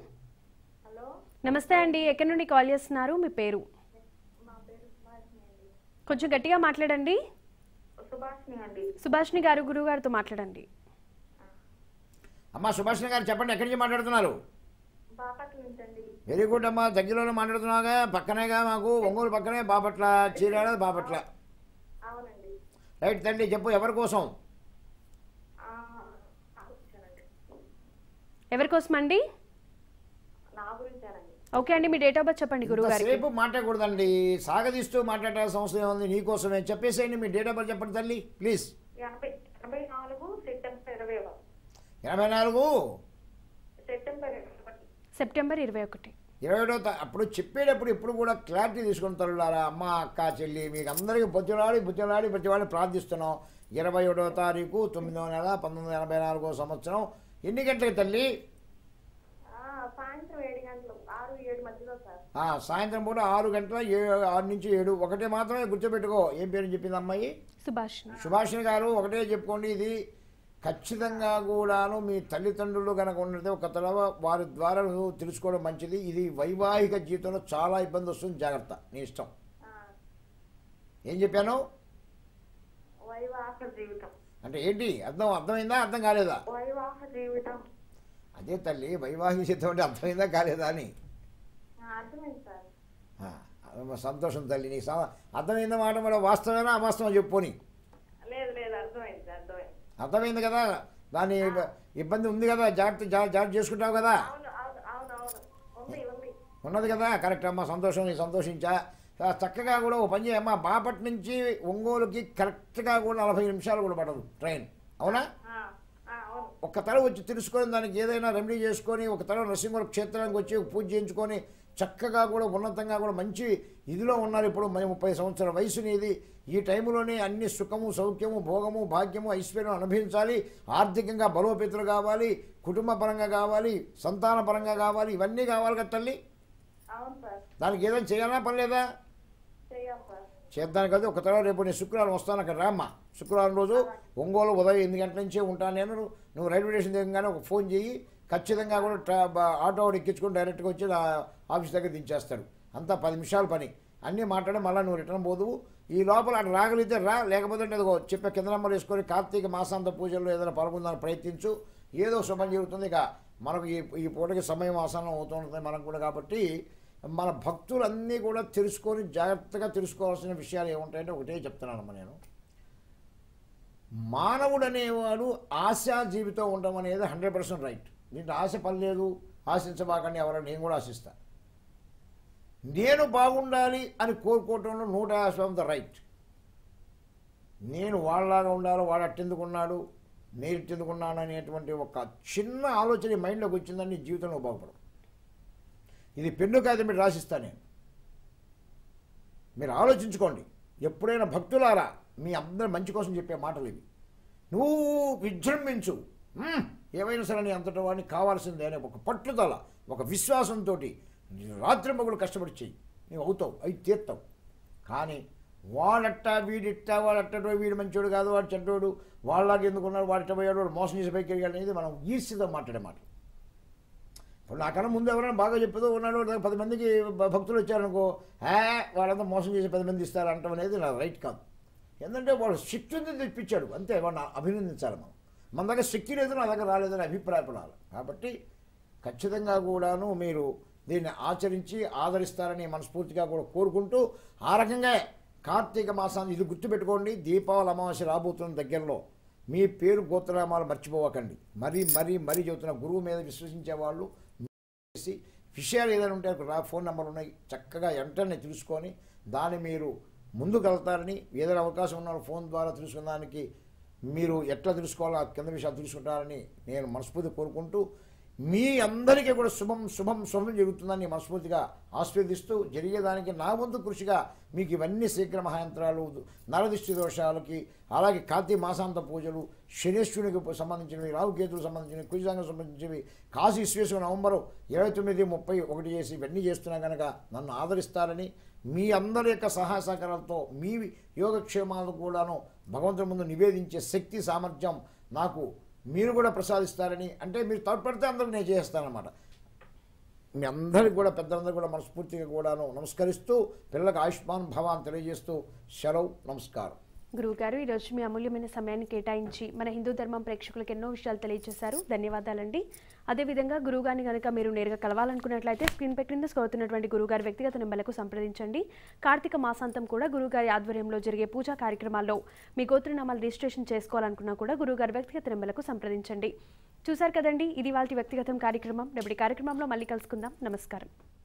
హలో నమస్తే అండి ఎక్కడి నుండి కాల్ చేస్తున్నారు మీ పేరు కొంచెం గట్టిగా మాట్లాడండి సుభాష్ని అండి సుభాష్ని గారు గురువు గారితో మాట్లాడండి అమ్మా సుభాషణ గారు చెప్పండి ఎక్కడి నుంచి మాట్లాడుతున్నారు బాపట్ల నుంచి అండి వెరీ గుడ్ అమ్మా దగ్గరలోనే మాట్లాడుతున్నాగా పక్కనేగా మాకు ఒంగోలు పక్కనే బాపట్ల చీరాడ బాపట్ల అవునండి రైట్ తండ్రి చెప్పు ఎవరి కోసం ఆ, వచ్చానండి ఎవరి కోసం అండి నా గురించానండి ఓకే అండి మీ డేట్ ఆఫ్ బర్త్ చెప్పండి గురువు గారికి సేపు మాట్లాడకూడదండి సాగదీస్తూ మాట్లాడాల్సిన అవసరం ఏముంది నీకోసమే చెప్పేసేయండి మీ డేట్ ఆఫ్ బర్త్ చెప్పండి తల్లి ప్లీజ్ ఎనభై ఎనభై నాలుగు సెప్టెంబర్ ఇరవై ఒకటి ఎనభై నాలుగు సెప్టెంబర్ ఇరవై ఒకటి సెప్టెంబర్ ఇరవై ఒకటి ఇరవై ఒకటో తా- అప్పుడు చెప్పేటప్పుడు ఇప్పుడు కూడా క్లారిటీ తీసుకుని తల్లులారా అమ్మ అక్క చెల్లి మీకు అందరికీ బొత్తిలాడి బొత్తిలాడి ప్రతివాడి ప్రార్థిస్తున్నాం ఇరవై ఒకటో తారీఖు తొమ్మిదవ నెల పంతొమ్మిది వందల ఎనభై నాలుగో సంవత్సరం ఎన్ని గంటలకు తల్లి ఆ, సాయంత్రం ఏడు గంటలు ఆరు ఏడు మధ్యలో సార్ ఆ, సాయంత్రం పూట ఆరు గంటల ఏ ఆరు నుంచి ఏడు ఒకటే మాత్రమే గుర్తుపెట్టుకో ఏం పేరు చెప్పింది అమ్మాయి సుభాష్ సుభాషిణి గారు ఒకటే చెప్పుకోండి ఇది ఖచ్చితంగా కూడాను మీ తల్లిదండ్రులు కనుక ఉన్నట్టే ఒక తడవ వారి ద్వారా నువ్వు తెలుసుకోవడం మంచిది ఇది వైవాహిక జీవితంలో చాలా ఇబ్బంది వస్తుంది జాగ్రత్త నీ ఇష్టం ఆ, ఏం చెప్పాను వైవాహ జీవితం అంటే ఏంటి అర్థం అర్థమైందా అర్థం కాలేదా వైవాహ జీవితం అదే తల్లి వైవాహిక జీవితం అంటే అర్థమైందా కాలేదా అని ఆ, అర్థమైంది సార్ ఆ, అమ్మ, సంతోషం తల్లి నీ సమ- అర్థమైందా మాట మరి వాస్తవేనా అవాస్తవం చెప్పుకొని లేదు లేదు అర్థమైంది అర్థమైంది అర్థమైంది కదా దాని ఇబ్బంది ఉంది కదా జాగ్రత్త జా- జాగ్రత్త చేసుకుంటావు కదా అవును అవును అవును అవును ఉంది ఉంది ఉన్నది కదా కరెక్ట్ అమ్మా సంతోషం నేను సంతోషించా ఆ, చక్కగా కూడా ఓ పని చేయమ్మా బాపట్ నుంచి ఒంగోలుకి కరెక్ట్గా కూడా నలభై నిమిషాలు కూడా పడదు ట్రైన్ అవునా ఆ, ఆ, అవును ఒక తల వచ్చి తెలుసుకొని దానికి ఏదైనా రెమెడీ చేసుకొని ఒక తల నరసింహ క్షేత్రానికి వచ్చి పూజ చేయించుకొని చక్కగా కూడా ఉన్నతంగా కూడా మంచి ఇదిలో ఉన్నారు ఇప్పుడు మరి ముప్పై సంవత్సరాల వయసుని ఇది ఈ టైంలోనే అన్ని సుఖము సౌఖ్యము భోగము భాగ్యము ఐశ్వర్యం అనుభవించాలి ఆర్థికంగా బలోపేతులు కావాలి కుటుంబ పరంగా కావాలి సంతాన పరంగా కావాలి ఇవన్నీ కావాలి కదా తల్లి అవును సార్ దానికి ఏదైనా చేయాలా పని లేదా చెయ్యాలి సార్ చేద్దాం కదా ఒక తర్వాత రేపు నేను శుక్రవారం వస్తాను అక్కడ రామ్మా శుక్రవారం రోజు ఒంగోలు ఉదయం ఎనిమిది గంటల నుంచే ఉంటాను నేను నువ్వు రైల్వే స్టేషన్ దిగగానే ఒక ఫోన్ చేయి ఖచ్చితంగా కూడా ట్రా బ- ఆటో వాడు ఎక్కించుకొని డైరెక్ట్గా వచ్చి నా ఆఫీస్ దగ్గర దించేస్తాడు అంతా పది నిమిషాల పని అన్నీ మాట్లాడి మళ్ళీ నువ్వు రిటర్న్ పోదువు ఈ లోపల అటు రాగలిగితే రా లేకపోతే అంటే అదిగో చెప్పే కింద నెంబర్ వేసుకొని కార్తీక మాసాంత పూజల్లో ఏదైనా పాల్గొందానికి ప్రయత్నించు ఏదో శుభం జరుగుతుంది ఇక మనకు ఈ ఈ పూటకి సమయం ఆసనం అవుతుంటుంది మనకు కూడా కాబట్టి మన భక్తులన్నీ కూడా తెలుసుకొని జాగ్రత్తగా తెలుసుకోవాల్సిన విషయాలు ఏముంటాయంటే ఒకటే చెప్తున్నానమ్మా నేను మానవుడు అనేవాడు ఆశా జీవితం ఉండడం అనేది హండ్రెడ్ పర్సెంట్ రైట్ దీంట్లో ఆశ పని లేదు ఆశించబాకండి ఎవరైనా నేను కూడా ఆశిస్తా నేను బాగుండాలి అని కోరుకోవటంలో నూట యాభై శాతం రైట్ నేను వాళ్ళలాగా ఉండాలి వాడు అట్టెందుకున్నాడు నేను ఇట్టెందుకున్నాను అనేటువంటి ఒక చిన్న ఆలోచన ఈ మైండ్లోకి వచ్చిందని నీ జీవితంలో బాగుపడదు ఇది పెన్ను కాదు మీరు రాసిస్తా నేను మీరు ఆలోచించుకోండి ఎప్పుడైనా భక్తులారా మీ అందరి మంచి కోసం చెప్పే మాటలు ఇవి నువ్వు విజృంభించు మ్మ్, ఏమైనా సరే నీ అంతటా వాడిని కావాల్సిందే అనే ఒక పట్టుదల ఒక విశ్వాసంతో రాత్రి మగుడు కష్టపడి చెయ్యి నువ్వు అవుతావు అవి తీర్తావు కానీ వాడట్ట వీడిట్ట వాడట్టడో వీడు మంచోడు కాదు వాడు చెడ్డోడు వాళ్ళలాగా ఎందుకున్నాడు వాడిట పోయాడు వాడు మోసం చేసి పైకి వెళ్ళాడు అనేది మనం ఈర్ష్యతో మాట్లాడే మాట ఇప్పుడు నాకన్నా ముందు ఎవరైనా బాగా చెప్పేదో ఉన్నాడు లేదా పది మందికి భ- భక్తులు వచ్చారనుకో హే వాళ్ళంతా మోసం చేసి పది మంది ఇస్తారు అంటాం అనేది నా రైట్ కాదు ఎందుకంటే వాడు శక్తి ఉంది తెప్పించాడు అంతే వాడిని అభినందించాలి మనం మన దగ్గర శక్తి లేదు నా దగ్గర రాలేదని అభిప్రాయపడాలి కాబట్టి ఖచ్చితంగా కూడాను మీరు దీన్ని ఆచరించి ఆదరిస్తారని మనస్ఫూర్తిగా కూడా కోరుకుంటూ ఆ రకంగా కార్తీక మాసాన్ని ఇది గుర్తుపెట్టుకోండి దీపావళి అమావాస్య రాబోతున్న దగ్గరలో మీ పేరు గోత్రనామాలు మర్చిపోవకండి మరీ మరీ మరీ చెబుతున్న గురువు మీద విశ్వసించే వాళ్ళు చేసి విషయాలు ఏదైనా ఉంటే అక్కడ రా ఫోన్ నెంబర్ ఉన్నాయి చక్కగా వెంటనే తెలుసుకొని దాన్ని మీరు ముందుకు వెళ్తారని ఏదైనా అవకాశం ఉన్న వాళ్ళు ఫోన్ ద్వారా తెలుసుకున్నానికి మీరు ఎట్లా తెలుసుకోవాలో ఆ కింద విషయాలు తెలుసుకుంటారని నేను మనస్ఫూర్తి కోరుకుంటూ మీ అందరికీ కూడా శుభం శుభం శుభం జరుగుతుందని మనస్ఫూర్తిగా ఆస్వాదిస్తూ జరిగేదానికి నా వంతు కృషిగా మీకు ఇవన్నీ శీఘ్ర మహాయంత్రాలు నరదిష్టి దోషాలకి అలాగే కార్తీక మాసాంత పూజలు శనేశ్వరునికి సంబంధించినవి రావుకేతులకు సంబంధించినవి కుజాంగం సంబంధించినవి కాశీ విశ్వేశ్వర నవంబరు ఇరవై తొమ్మిది ముప్పై ఒకటి చేసి ఇవన్నీ చేస్తున్నా కనుక నన్ను ఆదరిస్తారని మీ అందరి యొక్క సహాయ సహకారాలతో మీ యోగక్షేమాలను కూడాను భగవంతుడి ముందు నివేదించే శక్తి సామర్థ్యం నాకు మీరు కూడా ప్రసాదిస్తారని అంటే మీరు తోడ్పడితే అందరూ నేను చేస్తానన్నమాట మీ అందరికి కూడా పెద్దలందరూ కూడా మనస్ఫూర్తిగా కూడాను నమస్కరిస్తూ పిల్లలకు ఆయుష్మాన్ భవాన్ తెలియజేస్తూ సెలవు నమస్కారం గురువుగారు ఈరోజు మీ అమూల్యమైన సమయాన్ని కేటాయించి మన హిందూ ధర్మం ప్రేక్షకులకు ఎన్నో విషయాలు తెలియజేశారు ధన్యవాదాలండి అదేవిధంగా గురువుగారిని కనుక మీరు నేరుగా కలవాలనుకున్నట్లయితే స్క్రీన్ పై క్రింద స్కోరుతున్నటువంటి గురువుగారి వ్యక్తిగత నెంబర్లకు సంప్రదించండి కార్తీక మాసాంతం కూడా గురువుగారి ఆధ్వర్యంలో జరిగే పూజా కార్యక్రమాల్లో మీ గోత్రనామాలు రిజిస్ట్రేషన్ చేసుకోవాలనుకున్నా కూడా గురువుగారి వ్యక్తిగత నెంబర్లకు సంప్రదించండి చూశారు కదండి ఇది వాళ్ళ వ్యక్తిగతం కార్యక్రమం రేపటి కార్యక్రమంలో మళ్ళీ కలుసుకుందాం నమస్కారం